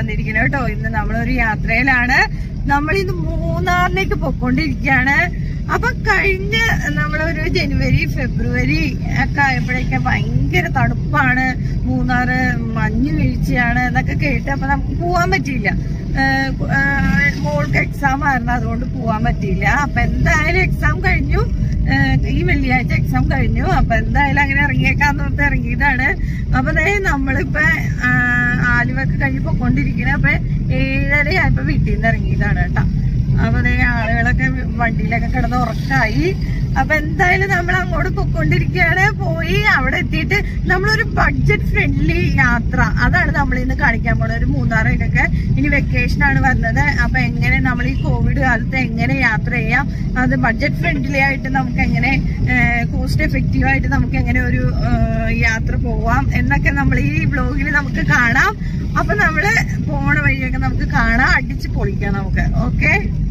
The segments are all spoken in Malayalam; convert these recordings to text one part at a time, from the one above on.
വന്നിരിക്കുന്നത് കേട്ടോ ഇന്ന് നമ്മളൊരു യാത്രയിലാണ് നമ്മൾ ഇന്ന് മൂന്നാറിലേക്ക് പൊക്കോണ്ടിരിക്കുകയാണ് അപ്പൊ കഴിഞ്ഞ നമ്മളൊരു ജനുവരി ഫെബ്രുവരി ഒക്കെ ആയപ്പോഴേക്കും ഭയങ്കര തണുപ്പാണ് മൂന്നാറ് മഞ്ഞ് വീഴ്ചയാണ് എന്നൊക്കെ കേട്ട് അപ്പൊ നമുക്ക് പോവാൻ പറ്റിയില്ല ഏഹ് കു- ഏഹ് മോൾക്ക് എക്സാം ആയിരുന്നു അതുകൊണ്ട് പോവാൻ പറ്റിയില്ല അപ്പൊ എന്തായാലും എക്സാം കഴിഞ്ഞു ഏഹ് ഈ വെള്ളിയാഴ്ച എക്സാം കഴിഞ്ഞു അപ്പൊ എന്തായാലും അങ്ങനെ ഇറങ്ങിയേക്കാന്ന് പറഞ്ഞ് ഇറങ്ങിയതാണ് അപ്പൊ ദേ നമ്മളിപ്പോ ആഹ് ആലുവൊക്കെ കഴിഞ്ഞ് പൊക്കോണ്ടിരിക്കണ അപ്പൊ ഏഴര ആയപ്പോ വീട്ടിൽ നിന്ന് ഇറങ്ങിയതാണ് കേട്ടോ അപ്പൊ ദേ ആളുകളൊക്കെ വണ്ടിയിലൊക്കെ കിടന്ന് ഉറക്കായി അപ്പൊ എന്തായാലും നമ്മൾ അങ്ങോട്ട് പൊക്കോണ്ടിരിക്കുകയാണ് പോയി അവിടെ എത്തിയിട്ട് നമ്മളൊരു ബഡ്ജറ്റ് ഫ്രണ്ട്ലി യാത്ര അതാണ് നമ്മൾ ഇന്ന് കാണിക്കാൻ പോണത് ഒരു മൂന്നാറേക്കൊക്കെ ഇനി വെക്കേഷൻ ആണ് വരുന്നത് അപ്പൊ എങ്ങനെ നമ്മൾ ഈ കോവിഡ് കാലത്ത് എങ്ങനെ യാത്ര ചെയ്യാം അത് ബഡ്ജറ്റ് ഫ്രണ്ട്ലി ആയിട്ട് നമുക്ക് എങ്ങനെ കോസ്റ്റ് എഫക്റ്റീവ് ആയിട്ട് നമുക്ക് എങ്ങനെ ഒരു ഏഹ്, യാത്ര പോവാം എന്നൊക്കെ നമ്മൾ ഈ ബ്ലോഗിൽ നമുക്ക് കാണാം അപ്പൊ നമ്മള് പോണ വഴിയൊക്കെ നമുക്ക് കാണാം അടിച്ച് പൊളിക്കാം നമുക്ക് ഓക്കെ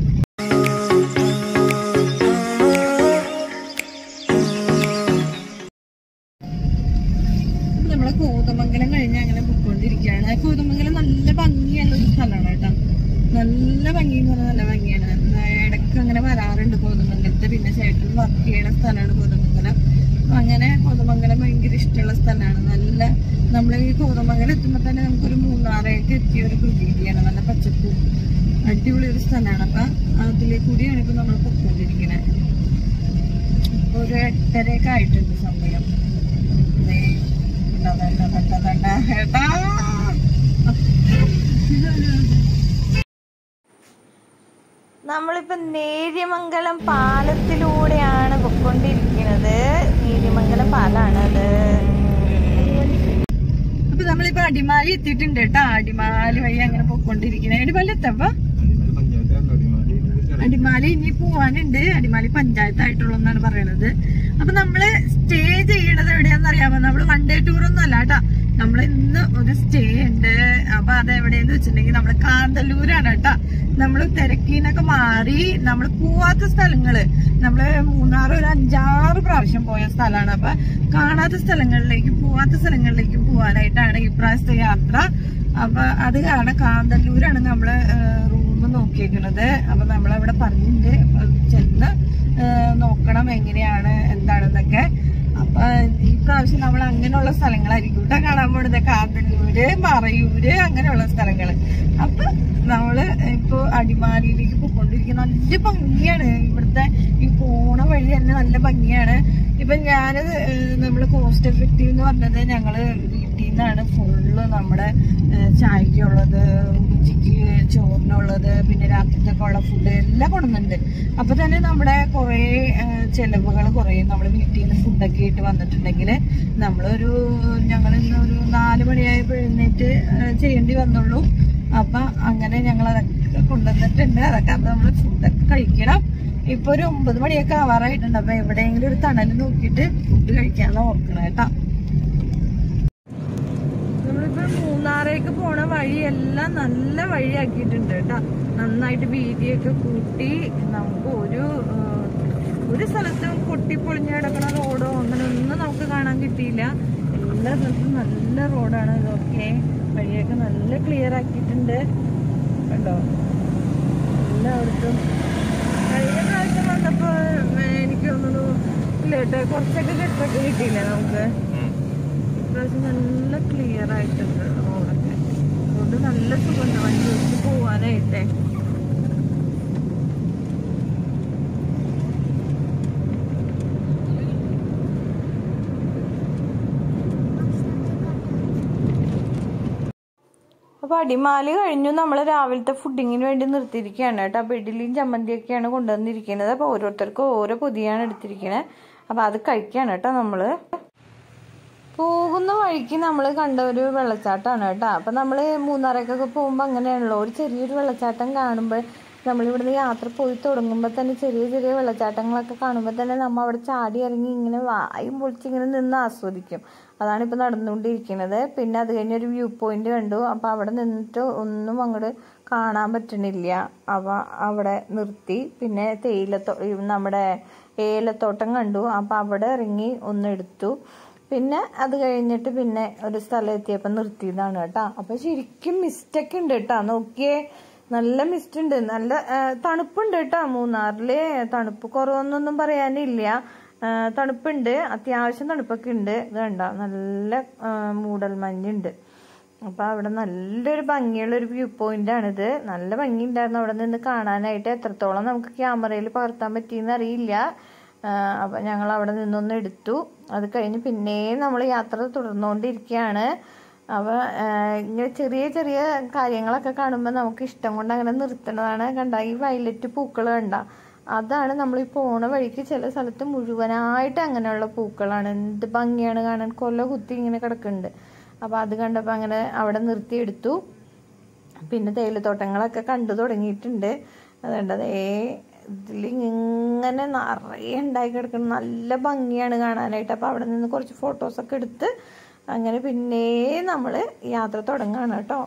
നമ്മളെ കോതമംഗലം കഴിഞ്ഞ് അങ്ങനെ പോയിക്കൊണ്ടിരിക്കുകയാണ് കോതമംഗലം നല്ല ഭംഗിയുള്ള ഒരു സ്ഥലമാണ് കേട്ടോ നല്ല ഭംഗി എന്ന് പറഞ്ഞാൽ നല്ല ഭംഗിയാണ് എന്നാ ഇടയ്ക്ക് അങ്ങനെ വരാറുണ്ട് കോതമംഗലത്ത് പിന്നെ ചേട്ടൻ വർക്ക് ചെയ്യണ സ്ഥലമാണ് കോതമംഗലം അപ്പൊ അങ്ങനെ കോതമംഗലം ഭയങ്കര ഇഷ്ടമുള്ള സ്ഥലമാണ് നല്ല നമ്മൾ ഈ കോതമംഗലം എത്തുമ്പോൾ തന്നെ നമുക്കൊരു മൂന്നാറേക്ക് എത്തിയ ഒരു പ്രതീതിയാണ് നല്ല പച്ചപ്പ് അടിപൊളി ഒരു സ്ഥലമാണ് അപ്പൊ അതിലെ കൂടിയാണ് ഇപ്പൊ നമ്മൾ പൊക്കോണ്ടിരിക്കണേ ഇപ്പൊ ഒരു എട്ടരയൊക്കെ ആയിട്ടുണ്ട് സമയം ദേ, ദാ, ദാ, ദാ, ദാ, ദാ, ദാ, ഏട്ടാ. നമ്മളിപ്പോ നേര്യമംഗലം പാലത്തിലൂടെയാണ് പൊക്കൊണ്ടിരിക്കുന്നത് നേര്യമംഗലം പാലാണ് അത് അപ്പൊ നമ്മളിപ്പോ അടിമാലി എത്തിയിട്ടുണ്ട് കേട്ടോ അടിമാലി വഴി അങ്ങനെ പൊക്കൊണ്ടിരിക്കുന്നത് അടിമാലി എത്തപ്പോ അടിമാലി ഇനി പോവാനുണ്ട് അടിമാലി പഞ്ചായത്തായിട്ടുള്ളതെന്നാണ് പറയണത് അപ്പൊ നമ്മള് സ്റ്റേ ചെയ്യണത് എവിടെയാന്ന് അറിയാമോ നമ്മള് വൺ ഡേ ടൂർ ഒന്നും അല്ല കേട്ടാ നമ്മള് ഇന്ന് ഒരു സ്റ്റേ ഉണ്ട് അപ്പൊ അത് എവിടെയെന്ന് വെച്ചിട്ടുണ്ടെങ്കിൽ നമ്മള് കാന്തല്ലൂരാണ് കേട്ടാ നമ്മള് തിരക്കീന്നൊക്കെ മാറി നമ്മള് പോവാത്ത സ്ഥലങ്ങള് നമ്മള് മൂന്നാർ ഒരു അഞ്ചാറ് പ്രാവശ്യം പോയ സ്ഥലമാണ് അപ്പൊ കാണാത്ത സ്ഥലങ്ങളിലേക്ക് പോവാത്ത സ്ഥലങ്ങളിലേക്ക് പോവാനായിട്ടാണ് ഈ പ്രാവശ്യത്തെ യാത്ര അപ്പൊ അത് കാരണം കാന്തല്ലൂരാണ് നമ്മള് റൂം നോക്കിയേക്കുന്നത് അപ്പൊ നമ്മളവിടെ പറഞ്ഞിട്ടുണ്ട് അപ്പൊ ചെന്ന് ഏഹ് നോക്കണം എങ്ങനെയാണ് എന്താണെന്നൊക്കെ അപ്പൊ ഈ പ്രാവശ്യം നമ്മൾ അങ്ങനെയുള്ള സ്ഥലങ്ങളായിരിക്കും ഇവിടെ കാണാൻ പോണത് കാന്തല്ലൂര് മറയൂര് അങ്ങനെയുള്ള സ്ഥലങ്ങള് അപ്പൊ നമ്മള് ഇപ്പൊ അടിമാലിയിലേക്ക് പോയിക്കൊണ്ടിരിക്കുന്ന നല്ല ഭംഗിയാണ് ഇവിടുത്തെ ഈ പോണ വഴി തന്നെ നല്ല ഭംഗിയാണ് ഇപ്പൊ ഞാനത് ഏഹ് നമ്മള് കോസ്റ്റ് എഫക്റ്റീവ് എന്ന് പറഞ്ഞത് ഞങ്ങള് വീട്ടിൽ നിന്നാണ് ഫുള്ള് നമ്മുടെ ഏഹ് ചായക്കുള്ളത് ഉച്ചയ്ക്ക് ചോറിനുള്ളത് പിന്നെ രാത്രിക്കൊക്കെ ഉള്ള ഫുഡ് എല്ലാം കൊണ്ടുവന്നിട്ടുണ്ട് അപ്പൊ തന്നെ നമ്മുടെ കുറെ ചെലവുകൾ കുറയും നമ്മൾ വീട്ടിൽ നിന്ന് ഫുഡൊക്കെ ആയിട്ട് വന്നിട്ടുണ്ടെങ്കിൽ നമ്മളൊരു ഞങ്ങൾ ഇന്ന് ഒരു നാല് മണിയായപ്പോൾ എഴുന്നേറ്റ് ഏഹ് ചെയ്യേണ്ടി വന്നുള്ളൂ അപ്പൊ അങ്ങനെ ഞങ്ങൾ അതൊക്കെ കൊണ്ടുവന്നിട്ടുണ്ട് അതൊക്കെ അപ്പൊ നമ്മൾ ഫുഡൊക്കെ കഴിക്കണം ഇപ്പൊ ഒരു ഒമ്പത് മണിയൊക്കെ ആവാറായിട്ടുണ്ട് അപ്പൊ എവിടെയെങ്കിലും ഒരു തണൽ നോക്കിയിട്ട് ഫുഡ് കഴിക്കാന്ന് ഓർക്കണം കേട്ടോ നമ്മളിപ്പോ മൂന്നാറേക്ക് പോണ വഴിയെല്ലാം നല്ല വഴിയാക്കിയിട്ടുണ്ട് കേട്ടോ നന്നായിട്ട് വീതിയൊക്കെ കൂട്ടി നമുക്ക് ഒരു ഏഹ്, ഒരു സ്ഥലത്തും പൊട്ടിപ്പൊളിഞ്ഞ് കിടക്കണ റോഡോ അങ്ങനെ ഒന്നും നമുക്ക് കാണാൻ കിട്ടിയില്ല എല്ലാ സ്ഥലത്തും നല്ല റോഡാണ് ഇതൊക്കെ വഴിയൊക്കെ നല്ല ക്ലിയർ ആക്കിയിട്ടുണ്ട് കണ്ടോ എല്ലായിടത്തും കഴിഞ്ഞ പ്രാവശ്യം വന്നപ്പോ ഏഹ്, എനിക്ക് തോന്നുന്നു ഇല്ല കേട്ടോ കുറച്ചൊക്കെ കെട്ടൊക്കെ കിട്ടിയില്ലേ നമുക്ക് ഇപ്രാവശ്യം നല്ല ക്ലിയർ ആയിട്ടുണ്ട് റോഡൊക്കെ അതുകൊണ്ട് നല്ല സുഖമുണ്ട് വണ്ടി ഓടിച്ച് പോവാനായിട്ടേ അപ്പോൾ അടിമാലി കഴിഞ്ഞു നമ്മൾ രാവിലത്തെ ഫുഡിങ്ങിന് വേണ്ടി നിർത്തിയിരിക്കുകയാണ് കേട്ടോ അപ്പോൾ ഇഡ്ഡലിയും ചമ്മന്തിയൊക്കെയാണ് കൊണ്ടുവന്നിരിക്കുന്നത് അപ്പോൾ ഓരോരുത്തർക്കും ഓരോ പൊതിയാണ് എടുത്തിരിക്കുന്നത് അപ്പോൾ അത് കഴിക്കുകയാണ് കേട്ടോ നമ്മൾ പോകുന്ന വഴിക്ക് നമ്മൾ കണ്ട ഒരു വെള്ളച്ചാട്ടമാണ് കേട്ടോ അപ്പം നമ്മൾ മൂന്നാറേക്കൊക്കെ പോകുമ്പോൾ അങ്ങനെയാണല്ലോ ഒരു ചെറിയൊരു വെള്ളച്ചാട്ടം കാണുമ്പോൾ നമ്മളിവിടുന്ന് യാത്ര പോയി തുടങ്ങുമ്പോൾ തന്നെ ചെറിയ ചെറിയ വെള്ളച്ചാട്ടങ്ങളൊക്കെ കാണുമ്പോൾ തന്നെ നമ്മൾ അവിടെ ചാടി ഇറങ്ങി ഇങ്ങനെ വായും പൊളിച്ച് ഇങ്ങനെ നിന്ന് ആസ്വദിക്കും അതാണ് ഇപ്പോൾ നടന്നുകൊണ്ടിരിക്കുന്നത് പിന്നെ അത് കഴിഞ്ഞ് ഒരു വ്യൂ പോയിന്റ് കണ്ടു അപ്പോൾ അവിടെ നിന്നിട്ട് ഒന്നും അങ്ങോട്ട് കാണാൻ പറ്റണില്ല അവ അവിടെ നിർത്തി പിന്നെ തേയിലത്തോ ഈ നമ്മുടെ ഏലത്തോട്ടം കണ്ടു അപ്പോൾ അവിടെ ഇറങ്ങി ഒന്നെടുത്തു പിന്നെ അത് കഴിഞ്ഞിട്ട് പിന്നെ ഒരു സ്ഥലം എത്തിയപ്പോൾ നിർത്തിയതാണ് കേട്ടോ അപ്പൊ ശരിക്കും മിസ്റ്റൊക്കെ ഉണ്ട് കേട്ടോ നോക്കിയേ നല്ല മിസ്റ്റ് ഉണ്ട് നല്ല ആ, തണുപ്പുണ്ട് കേട്ടോ മൂന്നാറില് തണുപ്പ് കുറവൊന്നൊന്നും പറയാനില്ല ആ, തണുപ്പുണ്ട് അത്യാവശ്യം തണുപ്പൊക്കെ ഉണ്ട് ഇത് കണ്ട നല്ല ആ, മൂടൽമഞ്ഞുണ്ട് അപ്പൊ അവിടെ നല്ലൊരു ഭംഗിയുള്ള ഒരു വ്യൂ പോയിന്റ് ആണിത് നല്ല ഭംഗി ഉണ്ടായിരുന്നു അവിടെ നിന്ന് കാണാനായിട്ട് എത്രത്തോളം നമുക്ക് ക്യാമറയിൽ പകർത്താൻ പറ്റിയെന്ന് അറിയില്ല ആ, അപ്പൊ ഞങ്ങൾ അവിടെ നിന്നൊന്ന് എടുത്തു അത് കഴിഞ്ഞ് പിന്നെയും നമ്മൾ യാത്ര തുടർന്നുകൊണ്ടിരിക്കുകയാണ് അപ്പൊ ആ, ഇങ്ങനെ ചെറിയ ചെറിയ കാര്യങ്ങളൊക്കെ കാണുമ്പോൾ നമുക്ക് ഇഷ്ടം കൊണ്ട് അങ്ങനെ നിർത്തുന്നതാണ് കണ്ട ഈ വയലറ്റ് പൂക്കൾ കണ്ട അതാണ് നമ്മൾ ഈ പോണ വഴിക്ക് ചില സ്ഥലത്ത് മുഴുവനായിട്ട് അങ്ങനെയുള്ള പൂക്കളാണ് എന്ത് ഭംഗിയാണ് കാണാൻ കൊല കുത്തി ഇങ്ങനെ കിടക്കുന്നുണ്ട് അപ്പൊ അത് കണ്ടപ്പോൾ അങ്ങനെ അവിടെ നിർത്തിയെടുത്തു പിന്നെ തേയിലത്തോട്ടങ്ങളൊക്കെ കണ്ടു തുടങ്ങിയിട്ടുണ്ട് അതുകൊണ്ട് ഏ ഇതിൽ ഇങ്ങനെ നിറയെ ഉണ്ടായി കിടക്കണം നല്ല ഭംഗിയാണ് കാണാനായിട്ട് അപ്പോൾ അവിടെ നിന്ന് കുറച്ച് ഫോട്ടോസൊക്കെ എടുത്ത് അങ്ങനെ പിന്നെ നമ്മൾ യാത്ര തുടങ്ങുകയാണ് കേട്ടോ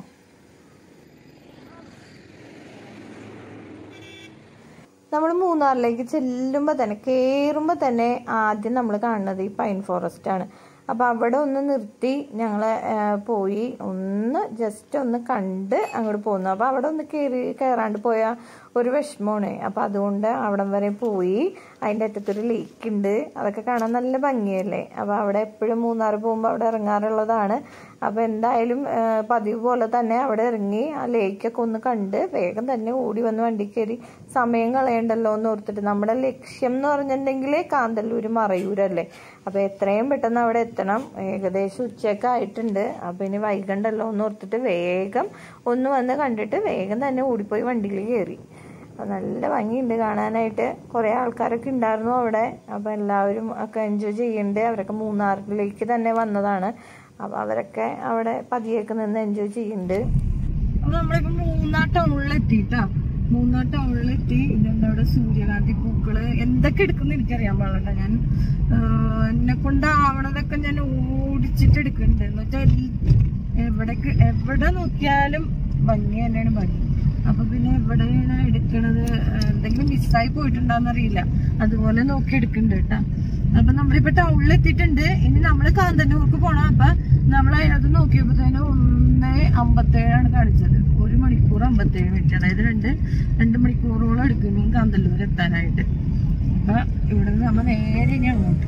നമ്മൾ മൂന്നാറിലേക്ക് ചെല്ലുമ്പോൾ തന്നെ കയറുമ്പോൾ തന്നെ ആദ്യം നമ്മൾ കാണുന്നത് ഈ പൈൻ ഫോറസ്റ്റ് ആണ് അപ്പോൾ അവിടെ ഒന്ന് നിർത്തി ഞങ്ങൾ പോയി ഒന്ന് ജസ്റ്റ് ഒന്ന് കണ്ട് അങ്ങോട്ട് പോന്നു അപ്പോൾ അവിടെ ഒന്ന് കയറി കയറാണ്ട് പോയ ഒരു വിഷമമാണ് അപ്പോൾ അതുകൊണ്ട് അവിടം വരെ പോയി അതിൻ്റെ അറ്റത്തൊരു ലേക്ക് ഉണ്ട് അതൊക്കെ കാണാൻ നല്ല ഭംഗിയല്ലേ അപ്പോൾ അവിടെ എപ്പോഴും മൂന്നാർ പോകുമ്പോൾ അവിടെ ഇറങ്ങാറുള്ളതാണ് അപ്പോൾ എന്തായാലും ആ, പതിവ് പോലെ തന്നെ അവിടെ ഇറങ്ങി ആ ലേക്കൊക്കെ ഒന്ന് കണ്ട് വേഗം തന്നെ ഓടി വന്ന് വണ്ടി കയറി സമയം കളയണ്ടല്ലോ എന്ന് ഓർത്തിട്ട് നമ്മുടെ ലക്ഷ്യം എന്ന് പറഞ്ഞിട്ടുണ്ടെങ്കിൽ കാന്തല്ലൂർ മറയൂരല്ലേ അപ്പോൾ എത്രയും പെട്ടെന്ന് അവിടെ എത്തണം ഏകദേശം ഉച്ചയൊക്കെ ആയിട്ടുണ്ട് അപ്പോൾ ഇനി വൈകണ്ടല്ലോ എന്ന് ഓർത്തിട്ട് വേഗം ഒന്ന് വന്ന് കണ്ടിട്ട് വേഗം തന്നെ ഓടിപ്പോയി വണ്ടിയിൽ കയറി അപ്പോൾ നല്ല ഭംഗിയുണ്ട് കാണാനായിട്ട് കുറേ ആൾക്കാരൊക്കെ ഉണ്ടായിരുന്നു അവിടെ അപ്പോൾ എല്ലാവരും ഒക്കെ എൻജോയ് ചെയ്യുന്നുണ്ട് അവരൊക്കെ മൂന്നാറിലേക്ക് തന്നെ വന്നതാണ് അപ്പോൾ അവരൊക്കെ അവിടെ പതിയൊക്കെ നിന്ന് എൻജോയ് ചെയ്യുന്നുണ്ട് അപ്പൊ നമ്മളിപ്പോ മൂന്നാർ ടൗണിലെത്തിട്ടാ മൂന്നാർ ടൗണിലെത്തി ഇതുണ്ട് അവിടെ സൂര്യകാന്തി പൂക്കള് എന്തൊക്കെ എടുക്കുന്ന എനിക്കറിയാൻ പാടില്ല ഞാൻ ആഹ്, എന്നെ കൊണ്ടാവണതൊക്കെ ഞാൻ ഓടിച്ചിട്ട് എടുക്കുന്നുണ്ട് എന്ന് വെച്ചാൽ എവിടേക്ക് എവിടെ നോക്കിയാലും ഭംഗി തന്നെയാണ് ഭംഗി അപ്പൊ പിന്നെ എവിടെയാണ് എടുക്കണത് ആഹ്, എന്തെങ്കിലും മിസ്സായി പോയിട്ടുണ്ടോന്നറിയില്ല അതുപോലെ നോക്കി എടുക്കുന്നുണ്ട് കേട്ടാ അപ്പൊ നമ്മളിപ്പോ ടൗണിൽ എത്തിയിട്ടുണ്ട് ഇനി നമ്മള് കാന്തന്നൂർക്ക് പോണം അപ്പൊ നമ്മൾ അതിനകത്ത് നോക്കിയപ്പോഴത്തേനും ഒന്ന് അമ്പത്തേഴാണ് കാണിച്ചത് ഒരു മണിക്കൂർ അമ്പത്തേഴ് മിനിറ്റ് അതായത് രണ്ട് രണ്ട് മണിക്കൂറോളം എടുക്കും ഈ കാന്തല്ലൂർ എത്താനായിട്ട് അപ്പൊ ഇവിടെ നിന്ന് നമ്മ നേരെ ഇനി അങ്ങോട്ട്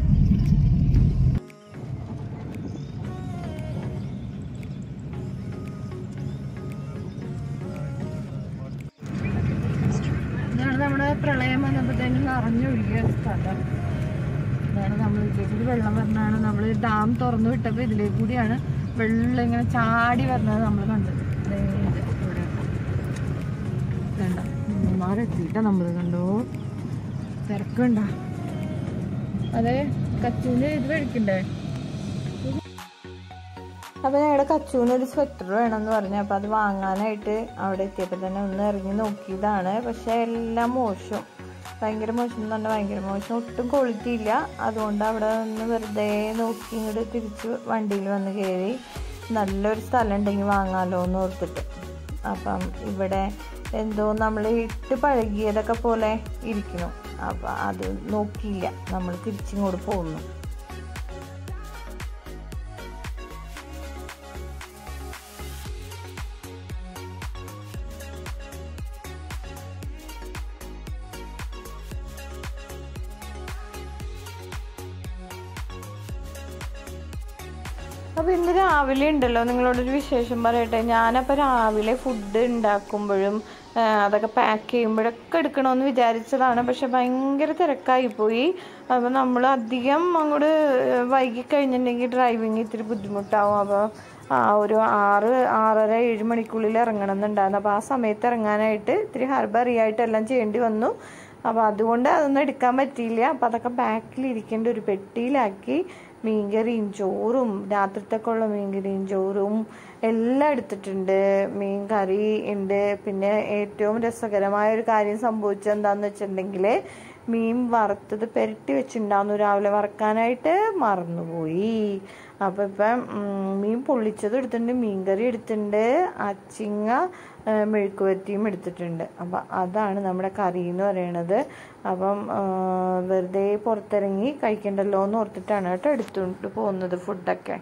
ഇതാണ് നമ്മുടെ പ്രളയം വന്നപ്പോഴത്തേനും നിറഞ്ഞൊഴുകിയ സ്ഥലം ഇതാണ് നമ്മൾ വിചാരിച്ചത് വെള്ളം വരണതാണ് നമ്മൾ ഡാം തുറന്നു വിട്ടപ്പോൾ ഇതിലേക്ക് കൂടിയാണ് വെള്ളം ഇങ്ങനെ ചാടി വരുന്നത് നമ്മൾ കണ്ടത് ദേ ഇത് ഇവിടെ കണ്ട മൂന്നാറെത്തിയിട്ട നമ്മൾ കണ്ടോ തിരക്കുണ്ട അതെ കച്ചൂന് ഇത് മേടിക്കണ്ടേ അപ്പൊ ഞങ്ങളുടെ കച്ചൂന് ഒരു സ്വെറ്റർ വേണമെന്ന് പറഞ്ഞു അപ്പൊ അത് വാങ്ങാനായിട്ട് അവിടെ എത്തിയപ്പോൾ തന്നെ ഒന്ന് ഇറങ്ങി നോക്കിയതാണ് പക്ഷെ എല്ലാം മോശം ഭയങ്കര മോശം എന്ന് പറഞ്ഞാൽ ഭയങ്കര മോശം ഒട്ടും ക്വാളിറ്റി ഇല്ല അതുകൊണ്ട് അവിടെ ഒന്ന് വെറുതെ നോക്കി ഇങ്ങോട്ട് തിരിച്ച് വണ്ടിയിൽ വന്ന് കയറി നല്ലൊരു സ്ഥലം ഉണ്ടെങ്കിൽ വാങ്ങാലോ എന്ന് ഓർത്തിട്ട് അപ്പം ഇവിടെ എന്തോ നമ്മൾ ഇട്ട് പഴകിയതൊക്കെ പോലെ ഇരിക്കണം അപ്പം അത് നോക്കിയില്ല നമ്മൾ തിരിച്ചിങ്ങോട്ട് പോകുന്നു അപ്പൊ ഇന്ന് രാവിലെ ഉണ്ടല്ലോ നിങ്ങളോടൊരു വിശേഷം പറയട്ടെ ഞാനപ്പോൾ രാവിലെ ഫുഡ് ഉണ്ടാക്കുമ്പോഴും ആ, അതൊക്കെ പാക്ക് ചെയ്യുമ്പോഴൊക്കെ എടുക്കണമെന്ന് വിചാരിച്ചതാണ് പക്ഷെ ഭയങ്കര തിരക്കായി പോയി അപ്പോൾ നമ്മൾ അധികം അങ്ങോട്ട് വൈകി കഴിഞ്ഞിട്ടുണ്ടെങ്കിൽ ഡ്രൈവിങ് ഇത്തിരി ബുദ്ധിമുട്ടാവും അപ്പോൾ ആ ഒരു ആറ് ആറര ഏഴ് മണിക്കുള്ളിൽ ഇറങ്ങണം എന്നുണ്ടായിരുന്നു അപ്പോൾ ആ സമയത്ത് ഇറങ്ങാനായിട്ട് ഇത്തിരി ഹർബറി ആയിട്ട് എല്ലാം ചെയ്യേണ്ടി വന്നു അപ്പോൾ അതുകൊണ്ട് അതൊന്നും എടുക്കാൻ പറ്റിയില്ല അപ്പോൾ അതൊക്കെ ബാക്കിൽ ഇരിക്കേണ്ട ഒരു പെട്ടിയിലാക്കി മീൻകറിയും ചോറും രാത്രിത്തേക്കുള്ള മീൻകറിയും ചോറും എല്ലാം എടുത്തിട്ടുണ്ട് മീൻ കറി ഉണ്ട് പിന്നെ ഏറ്റവും രസകരമായ ഒരു കാര്യം സംഭവിച്ചത് എന്താന്ന് വെച്ചിട്ടുണ്ടെങ്കിൽ മീൻ വറുത്തത് പെരട്ടി വെച്ചിട്ടുണ്ടായിരുന്നു രാവിലെ വറക്കാനായിട്ട് മറന്നുപോയി അപ്പോൾ ഇപ്പം ഉം, മീൻ പൊള്ളിച്ചത് എടുത്തിട്ടുണ്ട് മീൻകറി എടുത്തിട്ടുണ്ട് അച്ചിങ്ങ ആ, മെഴുക്കുവരട്ടിയും എടുത്തിട്ടുണ്ട് അപ്പം അതാണ് നമ്മുടെ കറി എന്ന് പറയണത് അപ്പം ആ, വെറുതെ പുറത്തിറങ്ങി കഴിക്കണ്ടല്ലോ എന്ന് ഓർത്തിട്ടാണ് കേട്ടോ എടുത്തുകൊണ്ട് പോകുന്നത് ഫുഡൊക്കെ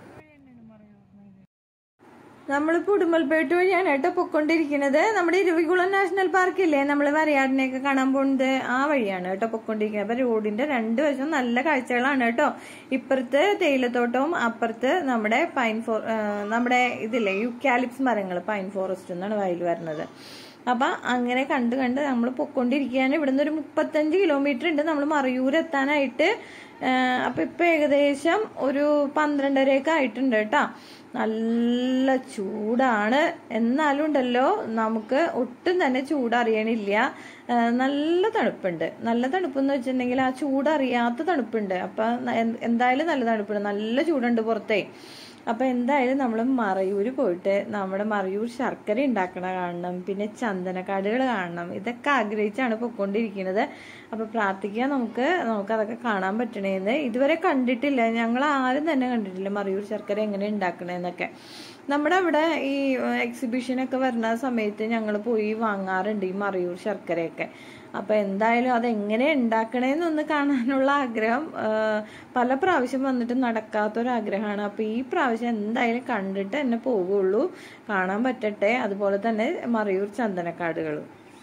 നമ്മളിപ്പോൾ ഉടുമ്പൽപേട്ട് വഴിയാണ് കേട്ടോ പൊക്കൊണ്ടിരിക്കുന്നത് നമ്മുടെ ഇരവികുളം നാഷണൽ പാർക്ക് ഇല്ലേ നമ്മൾ വരയാടിനെയൊക്കെ കാണാൻ പോകുന്നത് ആ വഴിയാണ് കേട്ടോ പൊക്കൊണ്ടിരിക്കുന്നത് അപ്പൊ റോഡിന്റെ രണ്ട് വശം നല്ല കാഴ്ചകളാണ് കേട്ടോ ഇപ്പുറത്ത് തേയിലത്തോട്ടവും അപ്പുറത്ത് നമ്മുടെ പൈൻ ഫോ ആ, നമ്മുടെ ഇതില്ലേ യുക്കാലിപ്സ് മരങ്ങൾ പൈൻ ഫോറസ്റ്റ് എന്നാണ് വയൽ വരുന്നത് അപ്പൊ അങ്ങനെ കണ്ട് കണ്ട് നമ്മൾ പൊക്കൊണ്ടിരിക്കുകയാണ് ഇവിടുന്ന് ഒരു മുപ്പത്തഞ്ച് കിലോമീറ്റർ ഉണ്ട് നമ്മൾ മറയൂർ എത്താനായിട്ട് ആ, അപ്പൊ ഇപ്പൊ ഏകദേശം ഒരു പന്ത്രണ്ടരയൊക്കെ ആയിട്ടുണ്ട് കേട്ടോ നല്ല ചൂടാണ് എന്നാലും ഉണ്ടല്ലോ നമുക്ക് ഒട്ടും തന്നെ ചൂടറിയണില്ല ആ, നല്ല തണുപ്പുണ്ട് നല്ല തണുപ്പെന്ന് വെച്ചിട്ടുണ്ടെങ്കിൽ ആ ചൂടറിയാത്ത തണുപ്പുണ്ട് അപ്പൊ ന- എന്ത്- എന്തായാലും നല്ല തണുപ്പുണ്ട് നല്ല ചൂടുണ്ട് പുറത്തേ അപ്പൊ എന്തായാലും നമ്മൾ മറയൂര് പോയിട്ട് നമ്മുടെ മറയൂർ ശർക്കര ഉണ്ടാക്കണ കാണണം പിന്നെ ചന്ദനക്കാടുകൾ കാണണം ഇതൊക്കെ ആഗ്രഹിച്ചാണ് പൊയ്ക്കൊണ്ടിരിക്കുന്നത് അപ്പൊ പ്രാർത്ഥിക്കുക നമുക്ക് നമുക്ക് അതൊക്കെ കാണാൻ പറ്റണേന്ന് ഇതുവരെ കണ്ടിട്ടില്ല ഞങ്ങൾ ആരും തന്നെ കണ്ടിട്ടില്ല മറയൂർ ശർക്കര എങ്ങനെ ഉണ്ടാക്കണേന്നൊക്കെ നമ്മുടെ അവിടെ ഈ എക്സിബിഷനൊക്കെ വരുന്ന സമയത്ത് ഞങ്ങൾ പോയി വാങ്ങാറുണ്ട് ഈ മറയൂർ ശർക്കരയൊക്കെ അപ്പൊ എന്തായാലും അതെങ്ങനെ ഉണ്ടാക്കണേന്നൊന്ന് കാണാനുള്ള ആഗ്രഹം ആ, പല പ്രാവശ്യം വന്നിട്ട് നടക്കാത്തൊരാഗ്രഹമാണ് അപ്പൊ ഈ പ്രാവശ്യം എന്തായാലും കണ്ടിട്ട് തന്നെ പോവുള്ളൂ കാണാൻ പറ്റട്ടെ അതുപോലെ തന്നെ മറയൂർ ചന്ദനക്കാടുകളും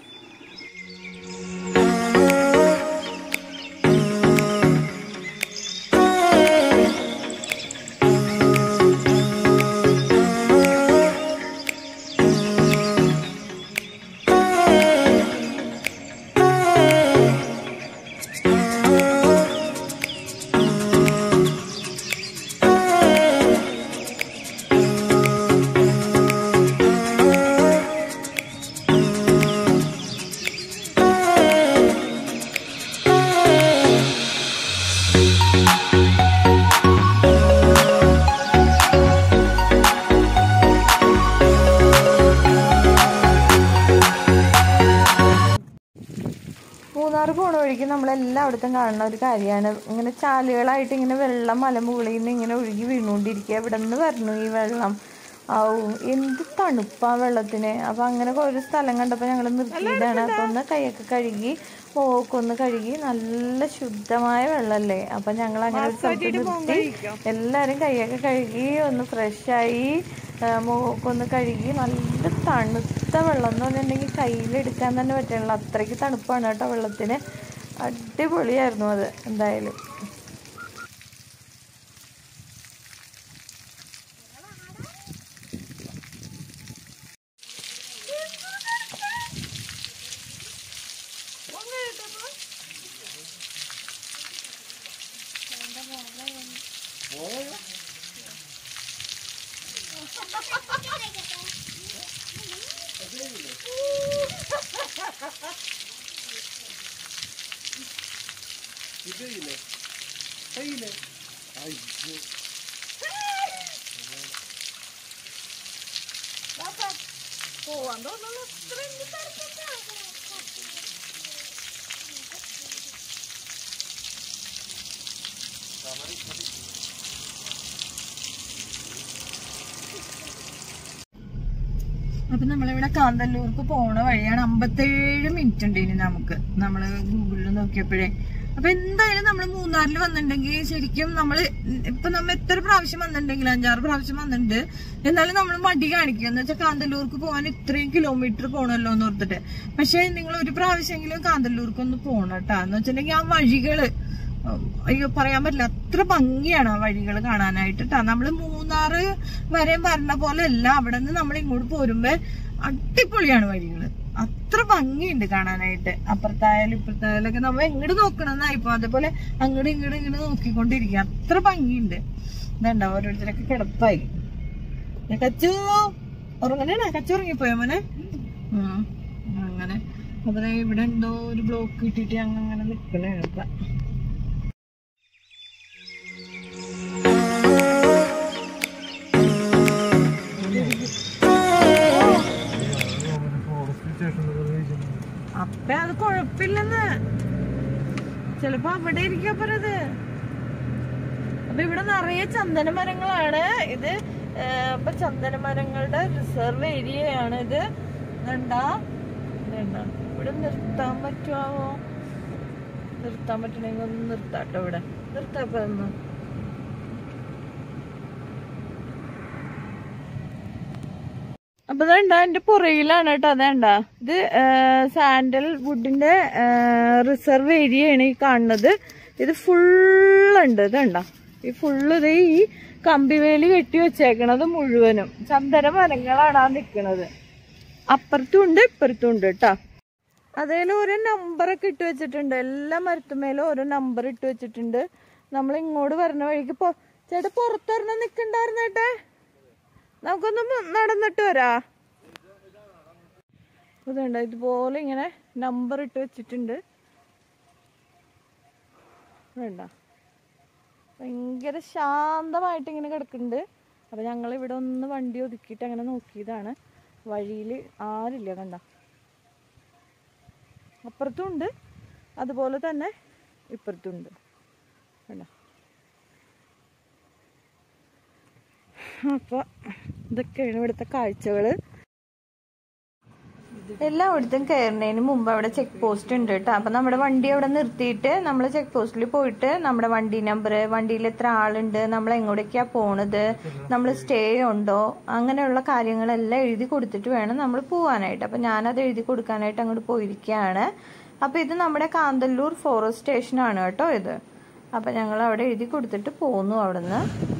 മൂന്നാർ പോണ വഴിക്ക് നമ്മളെല്ലായിടത്തും കാണുന്ന ഒരു കാര്യമാണ് ഇങ്ങനെ ചാലുകളായിട്ട് ഇങ്ങനെ വെള്ളം മലമുകളിൽ നിന്ന് ഇങ്ങനെ ഒഴുകി വീണുകൊണ്ടിരിക്കുക ഇവിടെ നിന്ന് വരണു ഈ വെള്ളം ആവും എന്ത് തണുപ്പാ വെള്ളത്തിന് അപ്പൊ അങ്ങനെ ഒരു സ്ഥലം കണ്ടപ്പോ ഞങ്ങൾ നിർത്തിയതാണ് അപ്പൊ ഒന്ന് കൈയൊക്കെ കഴുകി പോക്കൊന്ന് കഴുകി നല്ല ശുദ്ധമായ വെള്ളമല്ലേ അപ്പൊ ഞങ്ങൾ അങ്ങനെ ഒരു സ്ഥലത്ത് നിർത്തി എല്ലാരും കൈയൊക്കെ കഴുകി ഒന്ന് ഫ്രഷായി മുഖമൊന്ന് കഴുകി നല്ല തണുത്ത വെള്ളം എന്ന് പറഞ്ഞിട്ടുണ്ടെങ്കിൽ കയ്യിലെടുക്കാൻ തന്നെ പറ്റണില്ല അത്രയ്ക്ക് തണുപ്പാണ് കേട്ടോ വെള്ളത്തിന് അടിപൊളിയായിരുന്നു അത് എന്തായാലും പോവാൻ തോന്നുന്നു അത്രയും തണുപ്പൊക്കെ അപ്പൊ നമ്മളിവിടെ കാന്തല്ലൂർക്ക് പോണ വഴിയാണ് അമ്പത്തേഴ് മിനിറ്റ് ഉണ്ട് ഇനി നമുക്ക് നമ്മള് ഗൂഗിളിൽ നോക്കിയപ്പോഴേ അപ്പൊ എന്തായാലും നമ്മൾ മൂന്നാറിൽ വന്നിട്ടുണ്ടെങ്കിൽ ശരിക്കും നമ്മള് ഇപ്പൊ നമ്മ എത്ര പ്രാവശ്യം വന്നിട്ടുണ്ടെങ്കിൽ അഞ്ചാറ് പ്രാവശ്യം വന്നിട്ടുണ്ട് എന്നാലും നമ്മൾ മടി കാണിക്കുക എന്ന് വെച്ചാൽ കാന്തല്ലൂർക്ക് പോകാൻ ഇത്രയും കിലോമീറ്റർ പോകണല്ലോ എന്ന് ഓർത്തിട്ട് പക്ഷെ നിങ്ങൾ ഒരു പ്രാവശ്യമെങ്കിലും കാന്തല്ലൂർക്ക് ഒന്ന് പോകണം കേട്ടോ എന്ന് വെച്ചിട്ടുണ്ടെങ്കിൽ ആ വഴികള് അയ്യോ പറയാൻ പറ്റില്ല അത്ര ഭംഗിയാണ് ആ വഴികൾ കാണാനായിട്ട് ട്ടാ നമ്മള് മൂന്നാറ് വരെ പറഞ്ഞ പോലെ അല്ല അവിടെ നിന്ന് നമ്മൾ ഇങ്ങോട്ട് പോരുമ്പോ അടിപൊളിയാണ് വഴികള് അത്ര ഭംഗിയുണ്ട് കാണാനായിട്ട് അപ്പുറത്തായാലും ഇപ്പുറത്തായാലും ഒക്കെ നമ്മൾ എങ്ങോട്ട് നോക്കണമെന്നായിപ്പോ അതേപോലെ അങ്ങോട്ട് ഇങ്ങോട്ട് ഇങ്ങോട്ട് നോക്കിക്കൊണ്ടിരിക്കുക അത്ര ഭംഗിയുണ്ട് ഇതുണ്ടോ ഓരോരുത്തരൊക്കെ കിടപ്പായി ദേ കച്ചു ഉറങ്ങണേണ കച്ചു ഉറങ്ങിപ്പോയോ മോനെ ഉം. അങ്ങനെ അപ്പൊ ദേ ഇവിടെ എന്തോ ഒരു ബ്ലോക്ക് കിട്ടിയിട്ട് ഞങ്ങൾ അങ്ങനെ നിക്കണേ ഇപ്പൊ അപ്പ അത് കൊഴപ്പില്ലെന്ന് ചിലപ്പോ അവിടെ ഇരിക്കും അപ്പറത് അപ്പൊ ഇവിടെ നിറയെ ചന്ദന മരങ്ങളാണ് ഇത് ആ, ഇപ്പൊ ചന്ദന മരങ്ങളുടെ റിസർവ് ഏരിയയാണ് ഇത് ഇതുണ്ടാ ഇതുണ്ടാ ഇവിടെ നിർത്താൻ പറ്റുമോ നിർത്താൻ പറ്റണമെങ്കിൽ ഒന്ന് നിർത്താട്ടോ ഇവിടെ നിർത്താപ്പ ഒന്ന് അപ്പൊ ഇതേണ്ട എന്റെ പുറകിലാണ് കേട്ടോ അതേണ്ട ഇത് സാൻഡൽ വുഡിന്റെ റിസർവ് ഏരിയ ആണ് ഈ കാണുന്നത് ഇത് ഫുള്ളുണ്ട് ഇതേണ്ട ഈ ഫുള്ള് ഇത് ഈ കമ്പിവേലി കെട്ടി വെച്ചേക്കണത് മുഴുവനും ചന്ദന മരങ്ങളാണ് ആ നിക്കണത് അപ്പുറത്തും ഉണ്ട് ഇപ്പുറത്തും ഉണ്ട് കേട്ടോ അതേലും ഓരോ നമ്പറൊക്കെ ഇട്ട് വെച്ചിട്ടുണ്ട് എല്ലാ മരത്തുമേലും ഓരോ നമ്പർ ഇട്ട് വെച്ചിട്ടുണ്ട് നമ്മൾ ഇങ്ങോട്ട് വരുന്ന വഴിക്ക് പോ ചേട്ടാ പുറത്തൊരെണ്ണം നിക്കണ്ടായിരുന്നേട്ടെ നമുക്കൊന്ന് മു- നടന്നിട്ട് വരാ ഇതുണ്ട് ഇതുപോലെ ഇങ്ങനെ നമ്പർ ഇട്ട് വെച്ചിട്ടുണ്ട് വേണ്ട ഭയങ്കര ശാന്തമായിട്ട് ഇങ്ങനെ കിടക്കുന്നുണ്ട് അപ്പൊ ഞങ്ങൾ ഇവിടെ ഒന്ന് വണ്ടി ഒതുക്കിയിട്ട് അങ്ങനെ നോക്കിയതാണ് വഴിയിൽ ആരില്ല കണ്ട അപ്പുറത്തും ഉണ്ട് അതുപോലെ തന്നെ ഇപ്പുറത്തും ഉണ്ട് കണ്ട അപ്പൊ ഇതൊക്കെയാണ് ഇവിടുത്തെ കാഴ്ചകള് എല്ലായിടത്തും കയറുന്നതിന് മുമ്പ് അവിടെ ചെക്ക് പോസ്റ്റ് ഉണ്ട് കേട്ടോ അപ്പൊ നമ്മുടെ വണ്ടി അവിടെ നിർത്തിയിട്ട് നമ്മൾ ചെക്ക് പോസ്റ്റിൽ പോയിട്ട് നമ്മുടെ വണ്ടി നമ്പർ വണ്ടിയിൽ എത്ര ആളുണ്ട് നമ്മൾ എങ്ങോട്ടേക്കാ പോണത് നമ്മൾ സ്റ്റേ ഉണ്ടോ അങ്ങനെയുള്ള കാര്യങ്ങളെല്ലാം എഴുതി കൊടുത്തിട്ട് വേണം നമ്മൾ പോവാനായിട്ട് അപ്പൊ ഞാനത് എഴുതി കൊടുക്കാനായിട്ട് അങ്ങോട്ട് പോയിരിക്കുകയാണ് അപ്പൊ ഇത് നമ്മുടെ കാന്തല്ലൂർ ഫോറസ്റ്റ് സ്റ്റേഷൻ ആണ് കേട്ടോ ഇത് അപ്പൊ ഞങ്ങൾ അവിടെ എഴുതി കൊടുത്തിട്ട് പോന്നു അവിടുന്ന്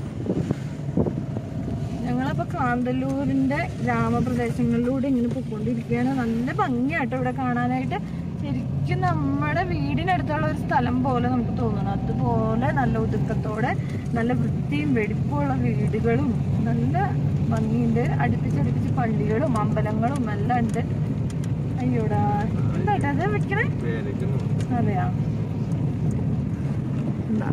ഞങ്ങളപ്പോ കാന്തല്ലൂരിന്റെ ഗ്രാമപ്രദേശങ്ങളിലൂടെ ഇങ്ങനെ പോയിക്കൊണ്ടിരിക്കുകയാണ് നല്ല ഭംഗിയാട്ടോ ഇവിടെ കാണാനായിട്ട് ശരിക്കും നമ്മുടെ വീടിനടുത്തുള്ള ഒരു സ്ഥലം പോലെ നമുക്ക് തോന്നണം അതുപോലെ നല്ല ഒതുക്കത്തോടെ നല്ല വൃത്തിയും വെടിപ്പുള്ള വീടുകളും നല്ല ഭംഗിയുണ്ട് അടുപ്പിച്ചടുപ്പിച്ച് പള്ളികളും അമ്പലങ്ങളും എല്ലാം ഉണ്ട് അയ്യോടാ എന്താട്ടാ അത് വെക്കണേ അതെയാ എന്താ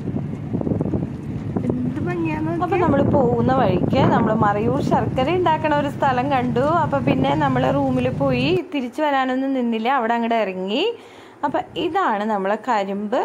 എന്ത് ഭംഗിയാന്ന് അപ്പൊ നമ്മൾ പോകുന്ന വഴിക്ക് നമ്മൾ മറയൂർ ശർക്കര ഉണ്ടാക്കണ ഒരു സ്ഥലം കണ്ടു അപ്പൊ പിന്നെ നമ്മൾ റൂമിൽ പോയി തിരിച്ചു വരാനൊന്നും നിന്നില്ല അവിടെ അങ്ങോട്ട് ഇറങ്ങി അപ്പൊ ഇതാണ് നമ്മളെ കരിമ്പ്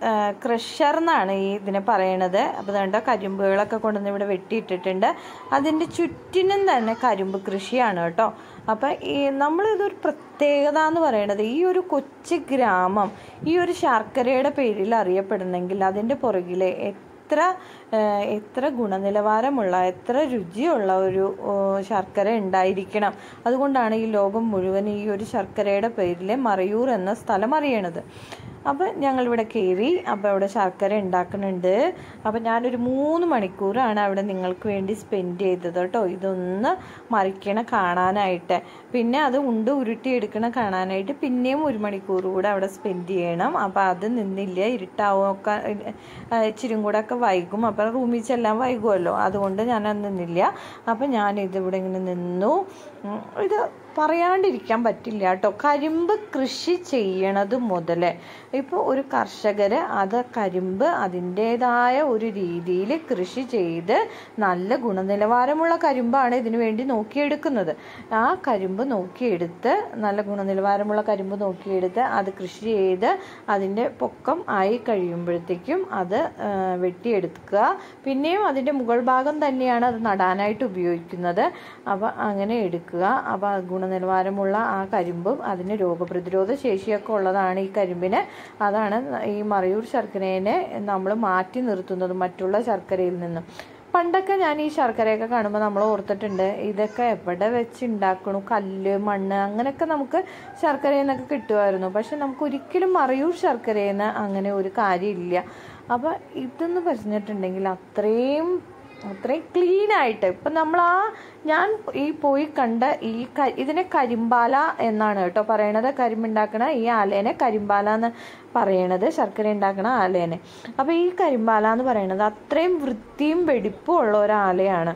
ക്രഷർ എന്നാണ് ഈ ഇതിനെ പറയണത് അപ്പോൾ കണ്ടോ കരിമ്പുകളൊക്കെ കൊണ്ടുവന്ന് ഇവിടെ വെട്ടിയിട്ടിട്ടുണ്ട് അതിൻ്റെ ചുറ്റിനും തന്നെ കരിമ്പ് കൃഷിയാണ് കേട്ടോ അപ്പം ഈ നമ്മളിതൊരു പ്രത്യേകത എന്ന് പറയണത് ഈ ഒരു കൊച്ചു ഗ്രാമം ഈ ഒരു ശർക്കരയുടെ പേരിൽ അറിയപ്പെടുന്നെങ്കിൽ അതിൻ്റെ പുറകിലെ എത്ര ഏഹ്, എത്ര ഗുണനിലവാരമുള്ള എത്ര രുചിയുള്ള ഒരു ഓ, ശർക്കര ഉണ്ടായിരിക്കണം അതുകൊണ്ടാണ് ഈ ലോകം മുഴുവൻ ഈ ഒരു ശർക്കരയുടെ പേരിൽ മറയൂർ എന്ന സ്ഥലം അറിയണത് അപ്പം ഞങ്ങളിവിടെ കയറി അപ്പോൾ അവിടെ ശർക്കര ഉണ്ടാക്കുന്നുണ്ട് അപ്പം ഞാനൊരു മൂന്ന് മണിക്കൂറാണ് അവിടെ നിങ്ങൾക്ക് വേണ്ടി സ്പെൻഡ് ചെയ്തത് കേട്ടോ ഇതൊന്ന് മറിക്കണ കാണാനായിട്ട് പിന്നെ അത് ഉണ്ട് ഉരുട്ടിയെടുക്കണ കാണാനായിട്ട് പിന്നെയും ഒരു മണിക്കൂർ കൂടെ അവിടെ സ്പെൻഡ് ചെയ്യണം അപ്പം അത് നിന്നില്ല ഇരുട്ടാവും ഒക്കെ ഇച്ചിരി കൂടെ ഒക്കെ വൈകും അപ്പം റൂമിൽ ചെല്ലാൻ വൈകുമല്ലോ അതുകൊണ്ട് ഞാൻ അത് നിന്നില്ല അപ്പം ഞാൻ ഇതിവിടെ ഇങ്ങനെ നിന്നു ഉം, ഇത് പറയാണ്ടിരിക്കാൻ പറ്റില്ല കേട്ടോ കരിമ്പ് കൃഷി ചെയ്യണത് മുതൽ ഇപ്പോൾ ഒരു കർഷകർ അത് കരിമ്പ് അതിൻ്റേതായ ഒരു രീതിയിൽ കൃഷി ചെയ്ത് നല്ല ഗുണനിലവാരമുള്ള കരിമ്പാണ് ഇതിനു വേണ്ടി നോക്കിയെടുക്കുന്നത് ആ കരിമ്പ് നോക്കിയെടുത്ത് നല്ല ഗുണനിലവാരമുള്ള കരിമ്പ് നോക്കിയെടുത്ത് അത് കൃഷി ചെയ്ത് അതിൻ്റെ പൊക്കം ആയി കഴിയുമ്പോഴത്തേക്കും അത് ആ, വെട്ടിയെടുക്കുക പിന്നെയും അതിൻ്റെ മുകൾ ഭാഗം തന്നെയാണ് അത് നടാനായിട്ട് ഉപയോഗിക്കുന്നത് അപ്പോൾ അങ്ങനെ എടുക്കുക അപ്പോൾ ഗുണനിലവാരമുള്ള ആ കരിമ്പും അതിന് രോഗപ്രതിരോധ ശേഷിയൊക്കെ ഉള്ളതാണ് ഈ കരിമ്പിന് അതാണ് ഈ മറയൂർ ശർക്കരേനെ നമ്മൾ മാറ്റി നിർത്തുന്നത് മറ്റുള്ള ശർക്കരയിൽ നിന്നും പണ്ടൊക്കെ ഞാൻ ഈ ശർക്കരയൊക്കെ കാണുമ്പോൾ നമ്മൾ ഓർത്തിട്ടുണ്ട് ഇതൊക്കെ എവിടെ വെച്ച് ഉണ്ടാക്കണു കല്ല് മണ്ണ് അങ്ങനെയൊക്കെ നമുക്ക് ശർക്കരയിൽ നിന്നൊക്കെ കിട്ടുമായിരുന്നു പക്ഷെ നമുക്ക് ഒരിക്കലും മറയൂർ ശർക്കരയിൽ നിന്ന് അങ്ങനെ ഒരു കാര്യമില്ല അപ്പം ഇതെന്ന് പറഞ്ഞിട്ടുണ്ടെങ്കിൽ അത്രയും അത്രയും ക്ലീൻ ആയിട്ട് ഇപ്പം നമ്മൾ ആ ഞാൻ ഈ പോയി കണ്ട ഈ ക- ഇതിനെ കരിമ്പാല എന്നാണ് കേട്ടോ പറയണത് കരിമ്പുണ്ടാക്കണ ഈ ആലേനെ കരിമ്പാല എന്ന് പറയണത് ശർക്കര ഉണ്ടാക്കണ ആലേനെ അപ്പോൾ ഈ കരിമ്പാല എന്ന് പറയണത് അത്രയും വൃത്തിയും വെടിപ്പും ഉള്ള ഒരു ആലയാണ്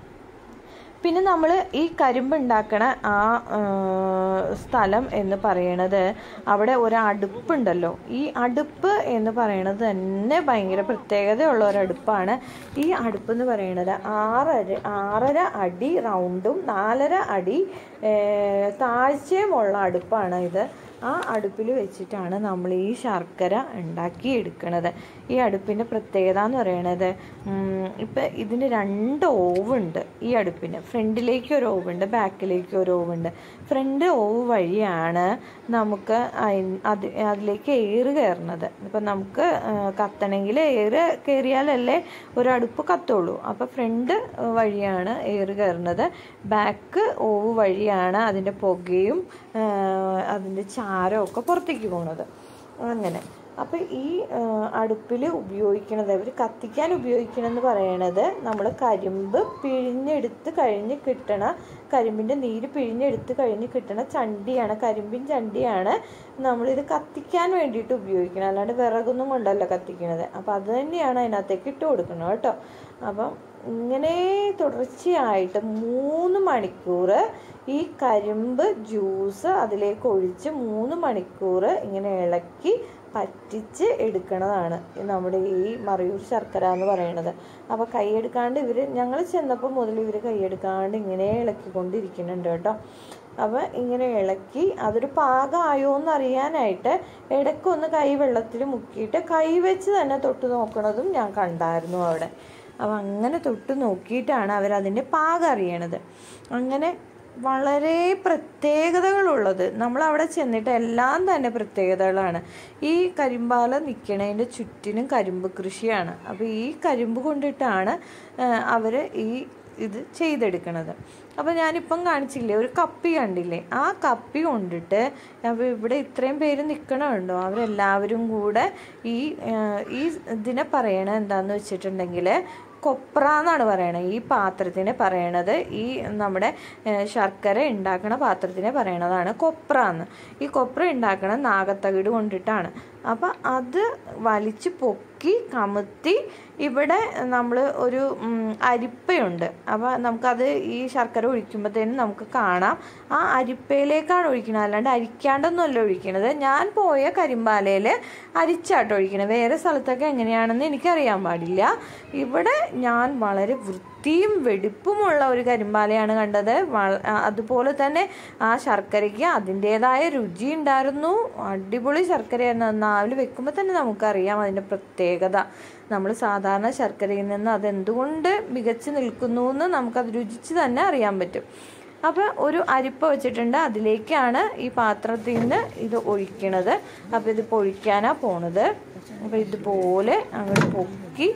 പിന്നെ നമ്മൾ ഈ കരിമ്പ് ഉണ്ടാക്കണ ആ ആ, സ്ഥലം എന്ന് പറയണത് അവിടെ ഒരു അടുപ്പുണ്ടല്ലോ ഈ അടുപ്പ് എന്ന് പറയണത് തന്നെ ഭയങ്കര പ്രത്യേകതയുള്ള ഒരു അടുപ്പാണ് ഈ അടുപ്പ് എന്ന് പറയണത് ആറര ആറര അടി റൗണ്ടും നാലര അടി ഏ, താഴ്ചയുമുള്ള അടുപ്പാണ് ഇത് ആ അടുപ്പിൽ വെച്ചിട്ടാണ് നമ്മൾ ഈ ശർക്കര ഉണ്ടാക്കി എടുക്കുന്നത് ഈ അടുപ്പിൻ്റെ പ്രത്യേകത എന്ന് പറയണത് ഇപ്പം ഇതിന് രണ്ട് ഓവുണ്ട് ഈ അടുപ്പിന് ഫ്രണ്ടിലേക്ക് ഒരു ഓവുണ്ട് ബാക്കിലേക്ക് ഒരു ഓവുണ്ട് ഫ്രണ്ട് ഓവ് വഴിയാണ് നമുക്ക് അയി- അത് അതിലേക്ക് എയർ കയറുന്നത് ഇപ്പം നമുക്ക് ആ, കത്തണമെങ്കിൽ എയർ കയറിയാലല്ലേ ഒരു അടുപ്പ് കത്തുള്ളൂ അപ്പോൾ ഫ്രണ്ട് വഴിയാണ് എയർ കയറുന്നത് ബാക്ക് ഓവ് വഴിയാണ് അതിൻ്റെ പുകയും ആ, അതിൻ്റെ ചാരവും ഒക്കെ പുറത്തേക്ക് പോകുന്നത് അങ്ങനെ അപ്പം ഈ അടുപ്പിൽ ഉപയോഗിക്കണത് അവർ കത്തിക്കാൻ ഉപയോഗിക്കണമെന്ന് പറയണത് നമ്മൾ കരിമ്പ് പിഴിഞ്ഞെടുത്ത് കഴിഞ്ഞ് കിട്ടണ കരിമ്പിൻ്റെ നീര് പിഴിഞ്ഞെടുത്ത് കഴിഞ്ഞ് കിട്ടണ ചണ്ടിയാണ് കരിമ്പിൻ ചണ്ടിയാണ് നമ്മളിത് കത്തിക്കാൻ വേണ്ടിയിട്ട് ഉപയോഗിക്കുന്നത് അല്ലാണ്ട് വിറകൊന്നും കൊണ്ടല്ല കത്തിക്കണത് അപ്പം അത് തന്നെയാണ് അതിനകത്തേക്ക് ഇട്ട് കൊടുക്കുന്നത് കേട്ടോ അപ്പം ഇങ്ങനെ തുടർച്ചയായിട്ട് മൂന്ന് മണിക്കൂർ ഈ കരിമ്പ് ജ്യൂസ് അതിലേക്ക് ഒഴിച്ച് മൂന്ന് മണിക്കൂർ ഇങ്ങനെ ഇളക്കി പറ്റിച്ച് എടുക്കണതാണ് ഈ നമ്മുടെ ഈ മറയൂർ ശർക്കര എന്ന് പറയുന്നത് അപ്പോൾ കൈയെടുക്കാണ്ട് ഇവർ ഞങ്ങൾ ചെന്നപ്പോൾ മുതൽ ഇവർ കൈയെടുക്കാണ്ട് ഇങ്ങനെ ഇളക്കിക്കൊണ്ടിരിക്കുന്നുണ്ട് കേട്ടോ അപ്പോൾ ഇങ്ങനെ ഇളക്കി അതൊരു പാകമായോ എന്ന് അറിയാനായിട്ട് ഇടയ്ക്കൊന്ന് കൈ വെള്ളത്തിൽ മുക്കിയിട്ട് കൈ വെച്ച് തന്നെ തൊട്ട് നോക്കണതും ഞാൻ കണ്ടായിരുന്നു അവിടെ അപ്പം അങ്ങനെ തൊട്ട് നോക്കിയിട്ടാണ് അവരതിൻ്റെ പാകം അറിയണത് അങ്ങനെ വളരെ പ്രത്യേകതകളുള്ളത് നമ്മൾ അവിടെ ചെന്നിട്ട് എല്ലാം തന്നെ പ്രത്യേകതകളാണ് ഈ കരിമ്പാല നിൽക്കണതിൻ്റെ ചുറ്റിനും കരിമ്പ് കൃഷിയാണ് അപ്പോൾ ഈ കരിമ്പ് കൊണ്ടിട്ടാണ് അവർ ഈ ഇത് ചെയ്തെടുക്കണത് അപ്പോൾ ഞാനിപ്പം കാണിച്ചില്ലേ ഒരു കപ്പി കണ്ടില്ലേ ആ കപ്പി കൊണ്ടിട്ട് അപ്പോൾ ഇവിടെ ഇത്രയും പേര് നിൽക്കണമുണ്ടോ അവരെല്ലാവരും കൂടെ ഈ ആ, ഈ ഇതിനെ പറയണത് എന്താണെന്ന് വെച്ചിട്ടുണ്ടെങ്കിൽ കൊപ്ര എന്നാണ് പറയണത് ഈ പാത്രത്തിനെ പറയണത് ഈ നമ്മുടെ ഏഹ്, ശർക്കര ഉണ്ടാക്കണ പാത്രത്തിനെ പറയണതാണ് കൊപ്ര എന്ന് ഈ കൊപ്ര ഉണ്ടാക്കണ നാഗത്തകിട് കൊണ്ടിട്ടാണ് അപ്പം അത് വലിച്ച് പൊക്കി കമുത്തി ഇവിടെ നമ്മൾ ഒരു ഉം, അരിപ്പയുണ്ട് അപ്പോൾ നമുക്കത് ഈ ശർക്കര ഒഴിക്കുമ്പോഴത്തേനും നമുക്ക് കാണാം ആ അരിപ്പയിലേക്കാണ് ഒഴിക്കുന്നത് അല്ലാണ്ട് അരിക്കാണ്ടൊന്നുമല്ല ഒഴിക്കണത് ഞാൻ പോയ കരിമ്പാലയിൽ അരിച്ചാട്ടോ ഒഴിക്കണത് വേറെ സ്ഥലത്തൊക്കെ എങ്ങനെയാണെന്ന് എനിക്കറിയാൻ പാടില്ല ഇവിടെ ഞാൻ വളരെ വൃത്തിയും വെടിപ്പുമുള്ള ഒരു കരിമ്പാലയാണ് കണ്ടത് വള- ആ, അതുപോലെ തന്നെ ആ ശർക്കരയ്ക്ക് അതിൻ്റെതായ രുചി ഉണ്ടായിരുന്നു അടിപൊളി ശർക്കരയായിരുന്നു നാവിൽ വെക്കുമ്പോൾ തന്നെ നമുക്കറിയാം അതിൻ്റെ പ്രത്യേകത നമ്മൾ സാധാരണ ശർക്കരയിൽ നിന്ന് അതെന്തുകൊണ്ട് മികച്ചു നിൽക്കുന്നു എന്ന് നമുക്കത് രുചിച്ച് തന്നെ അറിയാൻ പറ്റും അപ്പോൾ ഒരു അരിപ്പ വെച്ചിട്ടുണ്ട് അതിലേക്കാണ് ഈ പാത്രത്തിൽ നിന്ന് ഇത് ഒഴിക്കണത് അപ്പോൾ ഇതിപ്പോൾ ഒഴിക്കാനാണ് പോണത് അപ്പോൾ ഇതുപോലെ അങ്ങോട്ട് പൊക്കി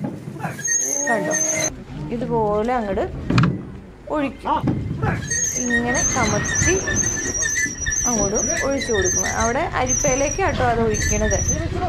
കണ്ടോ ഇതുപോലെ അങ്ങോട്ട് ഒഴിക്കും ഇങ്ങനെ കമത്തി അങ്ങോട്ട് ഒഴിച്ചു കൊടുക്കും അവിടെ അരിപ്പയിലേക്ക് കേട്ടോ അത് ഒഴിക്കണത്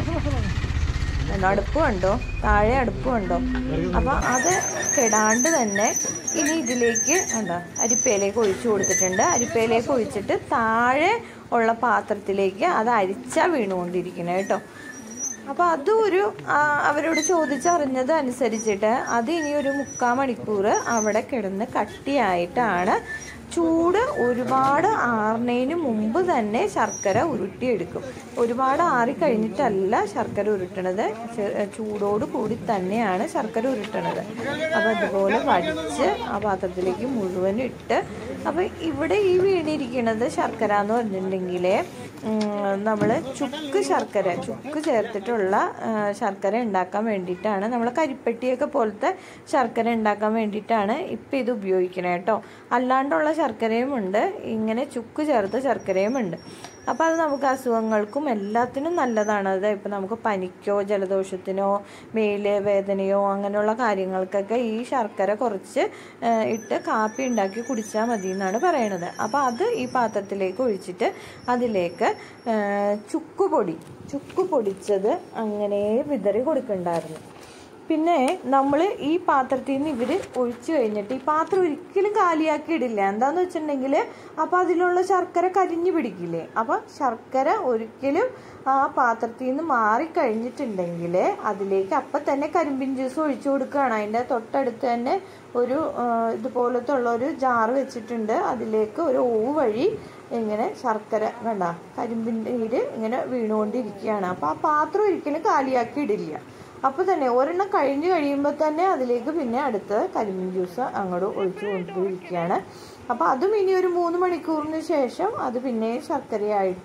കണ്ടോ അടുപ്പ് കണ്ടോ താഴെ അടുപ്പ് കണ്ടോ അപ്പൊ അത് കെടാണ്ട് തന്നെ ഇനി ഇതിലേക്ക് കണ്ടോ അരിപ്പയിലേക്ക് ഒഴിച്ചു കൊടുത്തിട്ടുണ്ട് അരിപ്പയിലേക്ക് ഒഴിച്ചിട്ട് താഴെ ഉള്ള പാത്രത്തിലേക്ക് അത് അരിച്ചാ വീണുകൊണ്ടിരിക്കുന്നത് കേട്ടോ അപ്പോൾ അതും ഒരു ആ, അവരോട് ചോദിച്ചറിഞ്ഞത് അനുസരിച്ചിട്ട് അത് ഇനി ഒരു മുക്കാൽ മണിക്കൂർ അവിടെ കിടന്ന് കട്ടിയായിട്ടാണ് ചൂട് ഒരുപാട് ആറുന്നതിന് മുമ്പ് തന്നെ ശർക്കര ഉരുട്ടിയെടുക്കും ഒരുപാട് ആറിക്കഴിഞ്ഞിട്ടല്ല ശർക്കര ഉരുട്ടണത് ചെ- ചൂടോട് കൂടി തന്നെയാണ് ശർക്കര ഉരുട്ടണത് അപ്പോൾ അതുപോലെ വടിച്ച് ആ പാത്രത്തിലേക്ക് മുഴുവൻ ഇട്ട് അപ്പോൾ ഇവിടെ ഈ വീണിരിക്കുന്നത് ശർക്കര എന്ന് പറഞ്ഞിട്ടുണ്ടെങ്കിൽ നമ്മൾ ചുക്ക് ശർക്കര ചുക്ക് ചേർത്തിട്ടുള്ള ആ, ശർക്കര ഉണ്ടാക്കാൻ വേണ്ടിയിട്ടാണ് നമ്മൾ കരിപ്പെട്ടിയൊക്കെ പോലത്തെ ശർക്കര ഉണ്ടാക്കാൻ വേണ്ടിയിട്ടാണ് ഇപ്പം ഇത് ഉപയോഗിക്കണേ കേട്ടോ അല്ലാണ്ടുള്ള ശർക്കരയും ഉണ്ട് ഇങ്ങനെ ചുക്ക് ചേർത്ത ശർക്കരയും ഉണ്ട് അപ്പോൾ അത് നമുക്ക് അസുഖങ്ങൾക്കും എല്ലാത്തിനും നല്ലതാണ് അത് ഇപ്പം നമുക്ക് പനിക്കോ ജലദോഷത്തിനോ മേല് വേദനയോ അങ്ങനെയുള്ള കാര്യങ്ങൾക്കൊക്കെ ഈ ശർക്കര കുറച്ച് ആ, ഇട്ട് കാപ്പി ഉണ്ടാക്കി കുടിച്ചാൽ മതി എന്നാണ് പറയണത് അപ്പോൾ അത് ഈ പാത്രത്തിലേക്ക് ഒഴിച്ചിട്ട് അതിലേക്ക് ആ, ചുക്കുപൊടി ചുക്ക് പൊടിച്ചത് അങ്ങനെ വിതറി കൊടുക്കണ്ടായിരുന്നു പിന്നെ നമ്മൾ ഈ പാത്രത്തിൽ നിന്ന് ഇവർ ഒഴിച്ചു കഴിഞ്ഞിട്ട് ഈ പാത്രം ഒരിക്കലും കാലിയാക്കി ഇടില്ല എന്താന്ന് വെച്ചിട്ടുണ്ടെങ്കിൽ അപ്പോൾ അതിലുള്ള ശർക്കര കരിഞ്ഞു പിടിക്കില്ലേ അപ്പോൾ ശർക്കര ഒരിക്കലും ആ പാത്രത്തിൽ നിന്ന് മാറിക്കഴിഞ്ഞിട്ടുണ്ടെങ്കിൽ അതിലേക്ക് അപ്പം തന്നെ കരിമ്പിൻ ജ്യൂസ് ഒഴിച്ചു കൊടുക്കുകയാണ് അതിൻ്റെ തൊട്ടടുത്ത് തന്നെ ഒരു ആ, ഇതുപോലത്തെ ഉള്ള ഒരു ജാറ് വെച്ചിട്ടുണ്ട് അതിലേക്ക് ഒരു ഓവ് വഴി ഇങ്ങനെ ശർക്കര കണ്ട കരിമ്പിൻ്റെ നീര് ഇങ്ങനെ വീണുകൊണ്ടിരിക്കുകയാണ് അപ്പോൾ ആ പാത്രം ഒരിക്കലും കാലിയാക്കി ഇടില്ല അപ്പോൾ തന്നെ ഒരെണ്ണം കഴിഞ്ഞ് കഴിയുമ്പോൾ തന്നെ അതിലേക്ക് പിന്നെ അടുത്ത് കരിമീൻ ജ്യൂസ് അങ്ങോട്ട് ഒഴിച്ചു കൊണ്ടിരിക്കുകയാണ് അപ്പോൾ അതും ഇനി ഒരു മൂന്ന് മണിക്കൂറിന് ശേഷം അത് പിന്നെ ശർക്കരയായിട്ട്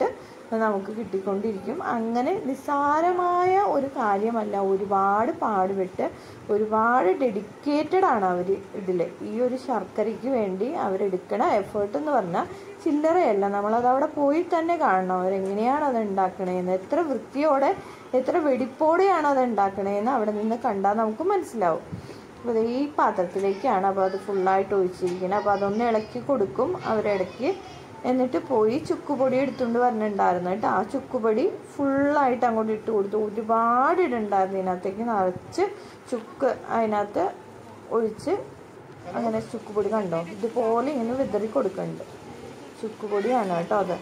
നമുക്ക് കിട്ടിക്കൊണ്ടിരിക്കും അങ്ങനെ നിസ്സാരമായ ഒരു കാര്യമല്ല ഒരുപാട് പാടുപെട്ട് ഒരുപാട് ഡെഡിക്കേറ്റഡ് ആണ് അവർ ഇതിൽ ഈ ഒരു ശർക്കരയ്ക്ക് വേണ്ടി അവരെടുക്കണ എഫേർട്ട് എന്ന് പറഞ്ഞാൽ ചില്ലറയല്ല നമ്മളത് അവിടെ പോയി തന്നെ കാണണം അവരെങ്ങനെയാണ് അത് ഉണ്ടാക്കണേന്ന് എത്ര വൃത്തിയോടെ എത്ര വെടിപ്പോടെയാണ് അത് ഉണ്ടാക്കണേന്ന് അവിടെ നിന്ന് കണ്ടാൽ നമുക്ക് മനസ്സിലാവും അപ്പോൾ ഈ പാത്രത്തിലേക്കാണ് അപ്പോൾ അത് ഫുള്ളായിട്ട് ഒഴിച്ചിരിക്കുന്നത് അപ്പോൾ അതൊന്ന് ഇളക്കി കൊടുക്കും അവരിടയ്ക്ക് എന്നിട്ട് പോയി ചുക്കുപൊടി എടുത്തുകൊണ്ട് വരണുണ്ടായിരുന്നു കേട്ടോ ആ ചുക്കുപൊടി ഫുള്ളായിട്ട് അങ്ങോട്ട് ഇട്ട് കൊടുത്തു ഒരുപാട് ഇടുണ്ടായിരുന്നു ഇതിനകത്തേക്ക് നിറച്ച് ചുക്ക് അതിനകത്ത് ഒഴിച്ച് അങ്ങനെ ചുക്കുപൊടി കണ്ടോ ഇതുപോലെ ഇങ്ങനെ വിതറി കൊടുക്കുന്നുണ്ട് ചുക്കുപൊടിയാണ് കേട്ടോ അത്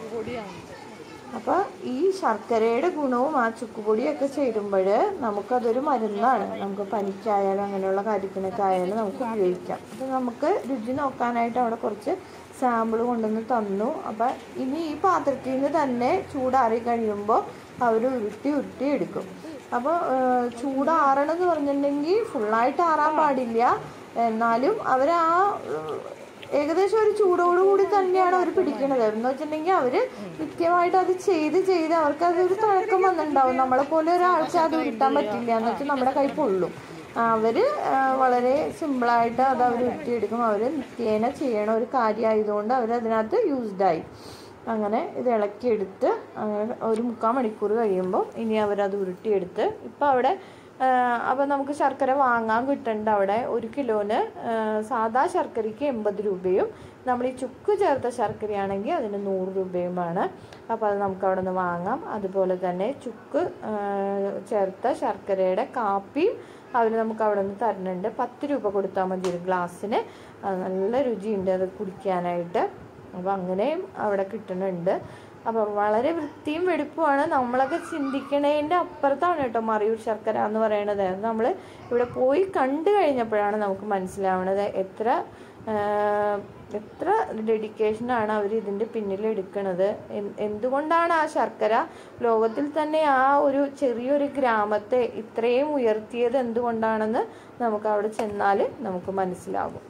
അപ്പോൾ ഈ ശർക്കരയുടെ ഗുണവും ആ ചുക്കുപൊടിയൊക്കെ ചേരുമ്പോൾ നമുക്കതൊരു മരുന്നാണ് നമുക്ക് പനിക്കായാലും അങ്ങനെയുള്ള കാര്യത്തിനൊക്കെ ആയാലും നമുക്ക് ഉപയോഗിക്കാം അപ്പോൾ നമുക്ക് രുചി നോക്കാനായിട്ട് അവിടെ കുറച്ച് സാമ്പിൾ കൊണ്ടുവന്ന് തന്നു അപ്പം ഇനി ഈ പാത്രത്തിൽ നിന്ന് തന്നെ ചൂടാറി കഴിയുമ്പോൾ അവർ ഉരുട്ടി ഉരുട്ടി എടുക്കും അപ്പോൾ ചൂടാറണം എന്ന് പറഞ്ഞിട്ടുണ്ടെങ്കിൽ ഫുള്ളായിട്ട് ആറാൻ പാടില്ല എന്നാലും അവർ ആ ഏകദേശം ഒരു ചൂടോടുകൂടി തന്നെയാണ് അവർ പിടിക്കുന്നത് എന്ന് വെച്ചിട്ടുണ്ടെങ്കിൽ അവർ കൃത്യമായിട്ട് അത് ചെയ്ത് ചെയ്ത് അവർക്ക് അതൊരു തിളക്കം വന്നിട്ടുണ്ടാവും നമ്മളെ പോലെ ഒരാൾക്ക് അത് ഉരുട്ടാൻ പറ്റില്ല എന്ന് വെച്ചാൽ നമ്മുടെ കൈ പൊള്ളും അവർ വളരെ സിമ്പിളായിട്ട് അത് അവർ ഉരുട്ടിയെടുക്കും അവർ നിത്യേന ചെയ്യണ ഒരു കാര്യമായതുകൊണ്ട് അവർ അതിനകത്ത് യൂസ്ഡായി അങ്ങനെ ഇത് ഇളക്കിയെടുത്ത് അങ്ങനെ ഒരു മുക്കാൽ മണിക്കൂർ കഴിയുമ്പോൾ ഇനി അവരത് ഉരുട്ടിയെടുത്ത് ഇപ്പം അവിടെ അപ്പോൾ നമുക്ക് ശർക്കര വാങ്ങാൻ കിട്ടുന്നുണ്ട് അവിടെ ഒരു കിലോന് സാദാ ശർക്കരയ്ക്ക് എൺപത് രൂപയും നമ്മൾ ഈ ചുക്ക് ചേർത്ത ശർക്കരയാണെങ്കിൽ അതിന് നൂറ് രൂപയുമാണ് അപ്പോൾ അത് നമുക്ക് അവിടെ നിന്ന് വാങ്ങാം അതുപോലെ തന്നെ ചുക്ക് ചേർത്ത ശർക്കരയുടെ കാപ്പിയും അവർ നമുക്ക് അവിടെ നിന്ന് തരുന്നുണ്ട് പത്ത് രൂപ കൊടുത്താൽ മതി ഒരു ഗ്ലാസ്സിന് നല്ല രുചിയുണ്ട് അത് കുടിക്കാനായിട്ട് അപ്പോൾ അങ്ങനെയും അവിടെ കിട്ടുന്നുണ്ട് അപ്പോൾ വളരെ വൃത്തിയും വെടുപ്പുമാണ് നമ്മളൊക്കെ ചിന്തിക്കണതിൻ്റെ അപ്പുറത്താണ് കേട്ടോ മറിയൂർ ശർക്കര എന്ന് പറയണത് നമ്മൾ ഇവിടെ പോയി കണ്ടു കഴിഞ്ഞപ്പോഴാണ് നമുക്ക് മനസ്സിലാവണത് എത്ര എത്ര ഡെഡിക്കേഷനാണ് അവർ ഇതിൻ്റെ പിന്നിൽ എടുക്കുന്നത് എന്തുകൊണ്ടാണ് ആ ശർക്കര ലോകത്തിൽ തന്നെ ആ ഒരു ചെറിയൊരു ഗ്രാമത്തെ ഇത്രയും ഉയർത്തിയത് എന്തുകൊണ്ടാണെന്ന് നമുക്ക് അവിടെ ചെന്നാൽ നമുക്ക് മനസ്സിലാകും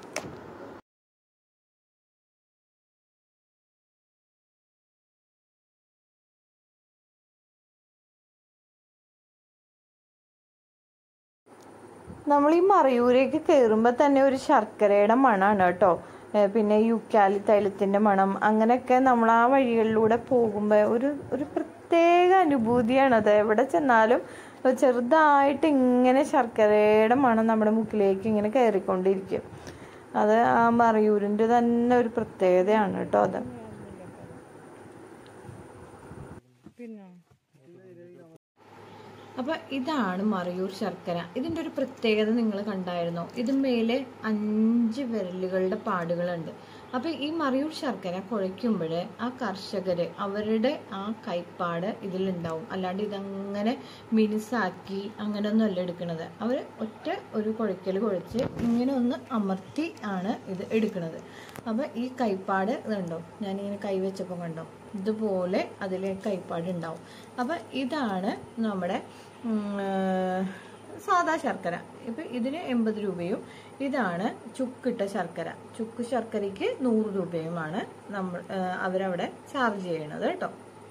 നമ്മൾ ഈ മറയൂരേക്ക് കയറുമ്പോൾ തന്നെ ഒരു ശർക്കരയുടെ മണമാണ് കേട്ടോ പിന്നെ യുക്കാലി തൈലത്തിൻ്റെ മണം അങ്ങനെയൊക്കെ നമ്മൾ ആ വഴികളിലൂടെ പോകുമ്പോൾ ഒരു ഒരു പ്രത്യേക അനുഭൂതിയാണത് എവിടെ ചെന്നാലും ചെറുതായിട്ട് ഇങ്ങനെ ശർക്കരയുടെ മണം നമ്മുടെ മുക്കിലേക്ക് ഇങ്ങനെ കയറിക്കൊണ്ടിരിക്കും അത് ആ മറയൂരിൻ്റെ തന്നെ ഒരു പ്രത്യേകതയാണ് കേട്ടോ അത് പിന്നെ അപ്പൊ ഇതാണ് മറയൂർ ശർക്കര ഇതിന്റെ ഒരു പ്രത്യേകത നിങ്ങൾ കണ്ടായിരുന്നോ ഇത് മേലെ അഞ്ച് വിരലുകളുടെ പാടുകളുണ്ട് അപ്പൊ ഈ മറയൂർ ശർക്കര കുഴയ്ക്കുമ്പോൾ ആ കർഷകര് അവരുടെ ആ കൈപ്പാട് ഇതിലുണ്ടാവും അല്ലാണ്ട് ഇതങ്ങനെ മിനുസാക്കി അങ്ങനെ ഒന്നും അല്ല എടുക്കുന്നത് അവർ ഒറ്റ ഒരു കുഴയ്ക്കൽ കുഴച്ച് ഇങ്ങനെ ഒന്ന് അമർത്തി ആണ് ഇത് എടുക്കുന്നത് അപ്പൊ ഈ കൈപ്പാട് ഇതുണ്ടോ ഞാനിങ്ങനെ കൈ വെച്ചപ്പോൾ കണ്ടോ ഇതുപോലെ അതിൽ കൈപ്പാട് ഉണ്ടാവും അപ്പൊ ഇതാണ് നമ്മുടെ സാദാ ശർക്കര ഇപ്പം ഇതിന് എൺപത് രൂപയും ഇതാണ് ചുക്കിട്ട ശർക്കര ചുക്ക് ശർക്കരയ്ക്ക് നൂറ് രൂപയുമാണ് നമ്മൾ അവരവിടെ ചാർജ് ചെയ്യണത് കേട്ടോ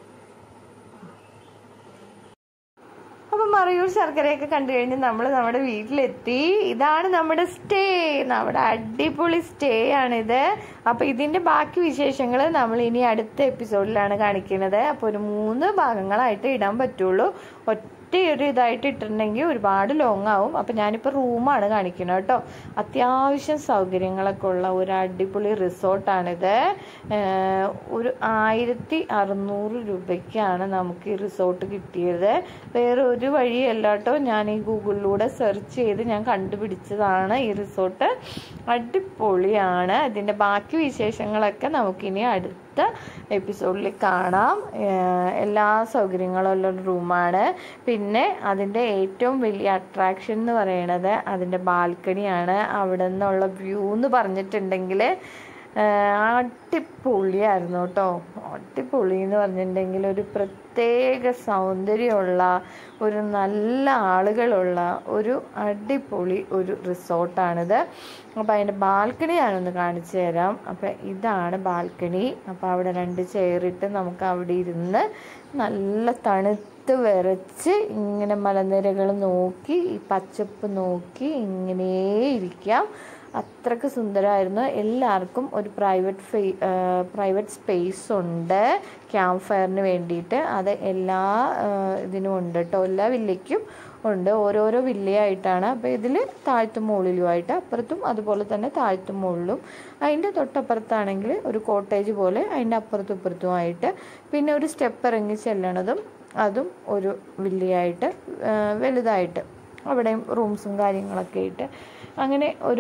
അപ്പം മറയൂർ ശർക്കരയൊക്കെ കണ്ടു കഴിഞ്ഞ് നമ്മൾ നമ്മുടെ വീട്ടിലെത്തി ഇതാണ് നമ്മുടെ സ്റ്റേ നമ്മുടെ അടിപൊളി സ്റ്റേ ആണിത് അപ്പോൾ ഇതിൻ്റെ ബാക്കി വിശേഷങ്ങൾ നമ്മൾ ഇനി അടുത്ത എപ്പിസോഡിലാണ് കാണിക്കുന്നത് അപ്പോൾ ഒരു മൂന്ന് ഭാഗങ്ങളായിട്ട് ഇടാൻ പറ്റുള്ളൂ ഒറ്റ ഒരു ഇതായിട്ട് ഇട്ടിട്ടുണ്ടെങ്കിൽ ഒരുപാട് ലോങ് ആവും അപ്പം ഞാനിപ്പോൾ റൂമാണ് കാണിക്കുന്നത് കേട്ടോ അത്യാവശ്യം സൗകര്യങ്ങളൊക്കെ ഉള്ള ഒരു അടിപൊളി റിസോർട്ടാണിത് ഒരു ആയിരത്തി അറുന്നൂറ് രൂപയ്ക്കാണ് നമുക്ക് ഈ റിസോർട്ട് കിട്ടിയത് വേറെ ഒരു വഴിയല്ല കേട്ടോ ഞാൻ ഈ ഗൂഗിളിലൂടെ സെർച്ച് ചെയ്ത് ഞാൻ കണ്ടുപിടിച്ചതാണ് ഈ റിസോർട്ട് അടിപൊളിയാണ് അതിൻ്റെ ബാക്കി വിശേഷങ്ങളൊക്കെ നമുക്കിനി അടുത്ത എപ്പിസോഡിൽ കാണാം എല്ലാ സൗകര്യങ്ങളും ഉള്ള റൂമാണ് പിന്നെ അതിൻ്റെ ഏറ്റവും വലിയ അട്രാക്ഷൻ എന്ന് പറയുന്നത് അതിൻ്റെ ബാൽക്കണിയാണ് അവിടെ നിന്നുള്ള വ്യൂ എന്ന് പറഞ്ഞിട്ടുണ്ടെങ്കിൽ അടിപൊളിയായിരുന്നു കേട്ടോ അടിപൊളി എന്ന് പറഞ്ഞിട്ടുണ്ടെങ്കിൽ ഒരു പ്രത്യേക സൗന്ദര്യമുള്ള ഒരു നല്ല ആളുകളുള്ള ഒരു അടിപൊളി ഒരു റിസോർട്ടാണിത് അപ്പോൾ അതിൻ്റെ ബാൽക്കണി ഞാനൊന്ന് കാണിച്ചു തരാം അപ്പോൾ ഇതാണ് ബാൽക്കണി അപ്പോൾ അവിടെ രണ്ട് ചെയറിട്ട് നമുക്ക് അവിടെ ഇരുന്ന് നല്ല തണുത്ത് വിറച്ച് ഇങ്ങനെ മലനിരകൾ നോക്കി ഈ പച്ചപ്പ് നോക്കി ഇങ്ങനെ ഇരിക്കാം അത്രക്ക് സുന്ദരമായിരുന്നു എല്ലാവർക്കും ഒരു പ്രൈവറ്റ് ഫേ പ്രൈവറ്റ് സ്പേസ് ഉണ്ട് ക്യാമ്പ് ഫയറിന് വേണ്ടിയിട്ട് അത് എല്ലാ ആ, ഇതിനും ഉണ്ട് കേട്ടോ എല്ലാ വില്ലയ്ക്കും ഉണ്ട് ഓരോരോ വില്ലയായിട്ടാണ് അപ്പോൾ ഇതിൽ താഴ്ത്തും മുകളിലുമായിട്ട് അപ്പുറത്തും അതുപോലെ തന്നെ താഴ്ത്തും മുകളിലും അതിൻ്റെ തൊട്ടപ്പുറത്താണെങ്കിൽ ഒരു കോട്ടേജ് പോലെ അതിൻ്റെ അപ്പുറത്തും ഇപ്പുറത്തുമായിട്ട് പിന്നെ ഒരു സ്റ്റെപ്പ് ഇറങ്ങി ചെല്ലണതും അതും ഒരു വില്ലയായിട്ട് ആ, വലുതായിട്ട് അവിടെയും റൂംസും കാര്യങ്ങളൊക്കെ ആയിട്ട് അങ്ങനെ ഒരു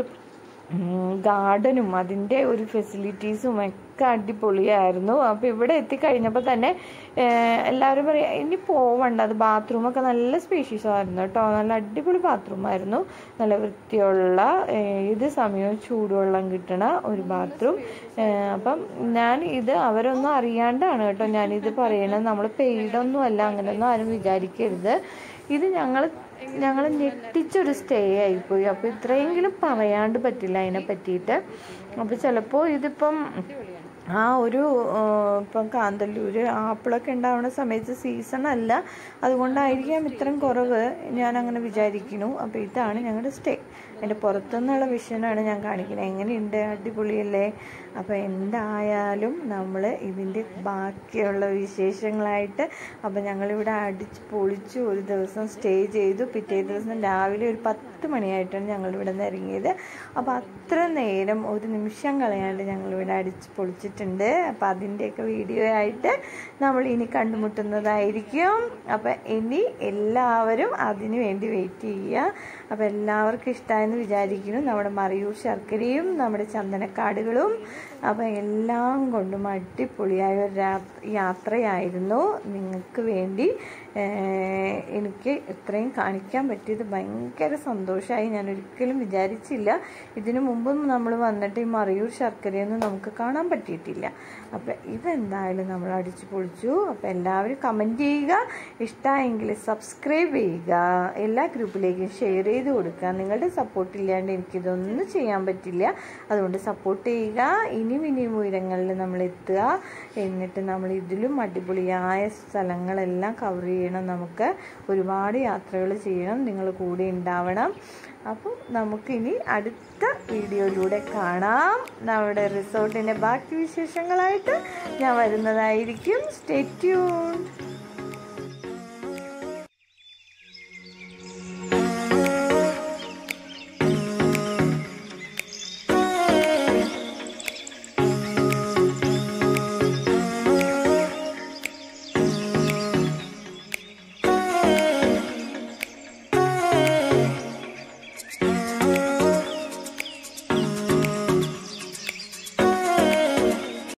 ഗാർഡനും അതിൻ്റെ ഒരു ഫെസിലിറ്റീസും ഒക്കെ അടിപൊളിയായിരുന്നു അപ്പോൾ ഇവിടെ എത്തിക്കഴിഞ്ഞപ്പോൾ തന്നെ ഏഹ്, എല്ലാവരും പറയാം ഇനി പോവണ്ട അത് ബാത്റൂമൊക്കെ നല്ല സ്പേഷ്യസ് ആയിരുന്നു കേട്ടോ നല്ല അടിപൊളി ബാത്റൂമായിരുന്നു നല്ല വൃത്തിയുള്ള ഏഹ്, ഏത് സമയവും ചൂടുവെള്ളം കിട്ടണ ഒരു ബാത്റൂം അപ്പം ഞാൻ ഇത് അവരൊന്നും അറിയാണ്ടാണ് കേട്ടോ ഞാനിത് പറയണത് നമ്മൾ പെയ്ഡൊന്നും അല്ല അങ്ങനെയൊന്നും ആരും വിചാരിക്കരുത് ഇത് ഞങ്ങൾ ഞങ്ങൾ ഞെട്ടിച്ചൊരു സ്റ്റേ ആയിപ്പോയി അപ്പോൾ ഇത്രയെങ്കിലും പറയാണ്ട് പറ്റില്ല അതിനെ പറ്റിയിട്ട് അപ്പോൾ ചിലപ്പോൾ ഇതിപ്പം ആ ഒരു ആ, ഇപ്പം കാന്തല്ലൂർ ആപ്പിളൊക്കെ ഉണ്ടാവുന്ന സമയത്ത് സീസൺ അല്ല അതുകൊണ്ടായിരിക്കാം ഇത്രയും കുറവ് ഞാൻ അങ്ങനെ വിചാരിക്കുന്നു അപ്പോൾ ഇതാണ് ഞങ്ങളുടെ സ്റ്റേ അതിൻ്റെ പുറത്തുനിന്നുള്ള വിഷനാണ് ഞാൻ കാണിക്കുന്നത് എങ്ങനെയുണ്ട് അടിപൊളിയല്ലേ അപ്പോൾ എന്തായാലും നമ്മൾ ഇതിൻ്റെ ബാക്കിയുള്ള വിശേഷങ്ങളായിട്ട് അപ്പോൾ ഞങ്ങളിവിടെ അടിച്ച് പൊളിച്ചു ഒരു ദിവസം സ്റ്റേ ചെയ്തു പിറ്റേ ദിവസം രാവിലെ ഒരു പത്ത് മണിയായിട്ടാണ് ഞങ്ങളിവിടെ നിന്ന് ഇറങ്ങിയത് അപ്പോൾ അത്ര നേരം ഒരു നിമിഷം കളയാണ്ട് ഞങ്ങളിവിടെ അടിച്ച് പൊളിച്ചിട്ടുണ്ട് അപ്പോൾ അതിൻ്റെയൊക്കെ വീഡിയോ ആയിട്ട് നമ്മൾ ഇനി കണ്ടുമുട്ടുന്നതായിരിക്കും അപ്പോൾ ഇനി എല്ലാവരും അതിനു വേണ്ടി വെയിറ്റ് ചെയ്യുക അപ്പോൾ എല്ലാവർക്കും ഇഷ്ടമായെന്ന് വിചാരിക്കുന്നു നമ്മുടെ മറയൂർ ശർക്കരയും നമ്മുടെ ചന്ദനക്കാടുകളും അപ്പോൾ എല്ലാം കൊണ്ടും അടിപൊളിയായ ഒരു രാ- യാത്രയായിരുന്നു നിങ്ങൾക്ക് വേണ്ടി ഏഹ്, എനിക്ക് ഇത്രയും കാണിക്കാൻ പറ്റിയത് ഭയങ്കര സന്തോഷമായി ഞാൻ ഒരിക്കലും വിചാരിച്ചില്ല ഇതിനു മുമ്പും നമ്മൾ വന്നിട്ട് ഈ മറയൂർ ശർക്കരയൊന്നും നമുക്ക് കാണാൻ പറ്റിയിട്ടില്ല അപ്പം ഇതെന്തായാലും നമ്മൾ അടിച്ചു പൊളിച്ചു അപ്പം എല്ലാവരും കമൻറ്റ് ചെയ്യുക ഇഷ്ടമായെങ്കിൽ സബ്സ്ക്രൈബ് ചെയ്യുക എല്ലാ ഗ്രൂപ്പിലേക്കും ഷെയർ ചെയ്ത് കൊടുക്കുക നിങ്ങളുടെ സപ്പോർട്ട് ഇല്ലാണ്ട് എനിക്കിതൊന്നും ചെയ്യാൻ പറ്റില്ല അതുകൊണ്ട് സപ്പോർട്ട് ചെയ്യുക ഇനിയും ഇനിയും ഉയരങ്ങളിൽ നമ്മൾ എത്തുക എന്നിട്ട് നമ്മൾ ഇതിലും അടിപൊളിയായ സ്ഥലങ്ങളെല്ലാം കവർ ചെയ്യണം നമുക്ക് ഒരുപാട് യാത്രകൾ ചെയ്യണം നിങ്ങൾ കൂടെ ഉണ്ടാവണം അപ്പം നമുക്കിനി അടുത്ത വീഡിയോയിലൂടെ കാണാം നമ്മുടെ റിസോർട്ടിൻ്റെ ബാക്കി വിശേഷങ്ങളായിട്ട് ഞാൻ വരുന്നതായിരിക്കും സ്റ്റേ ട്യൂൺ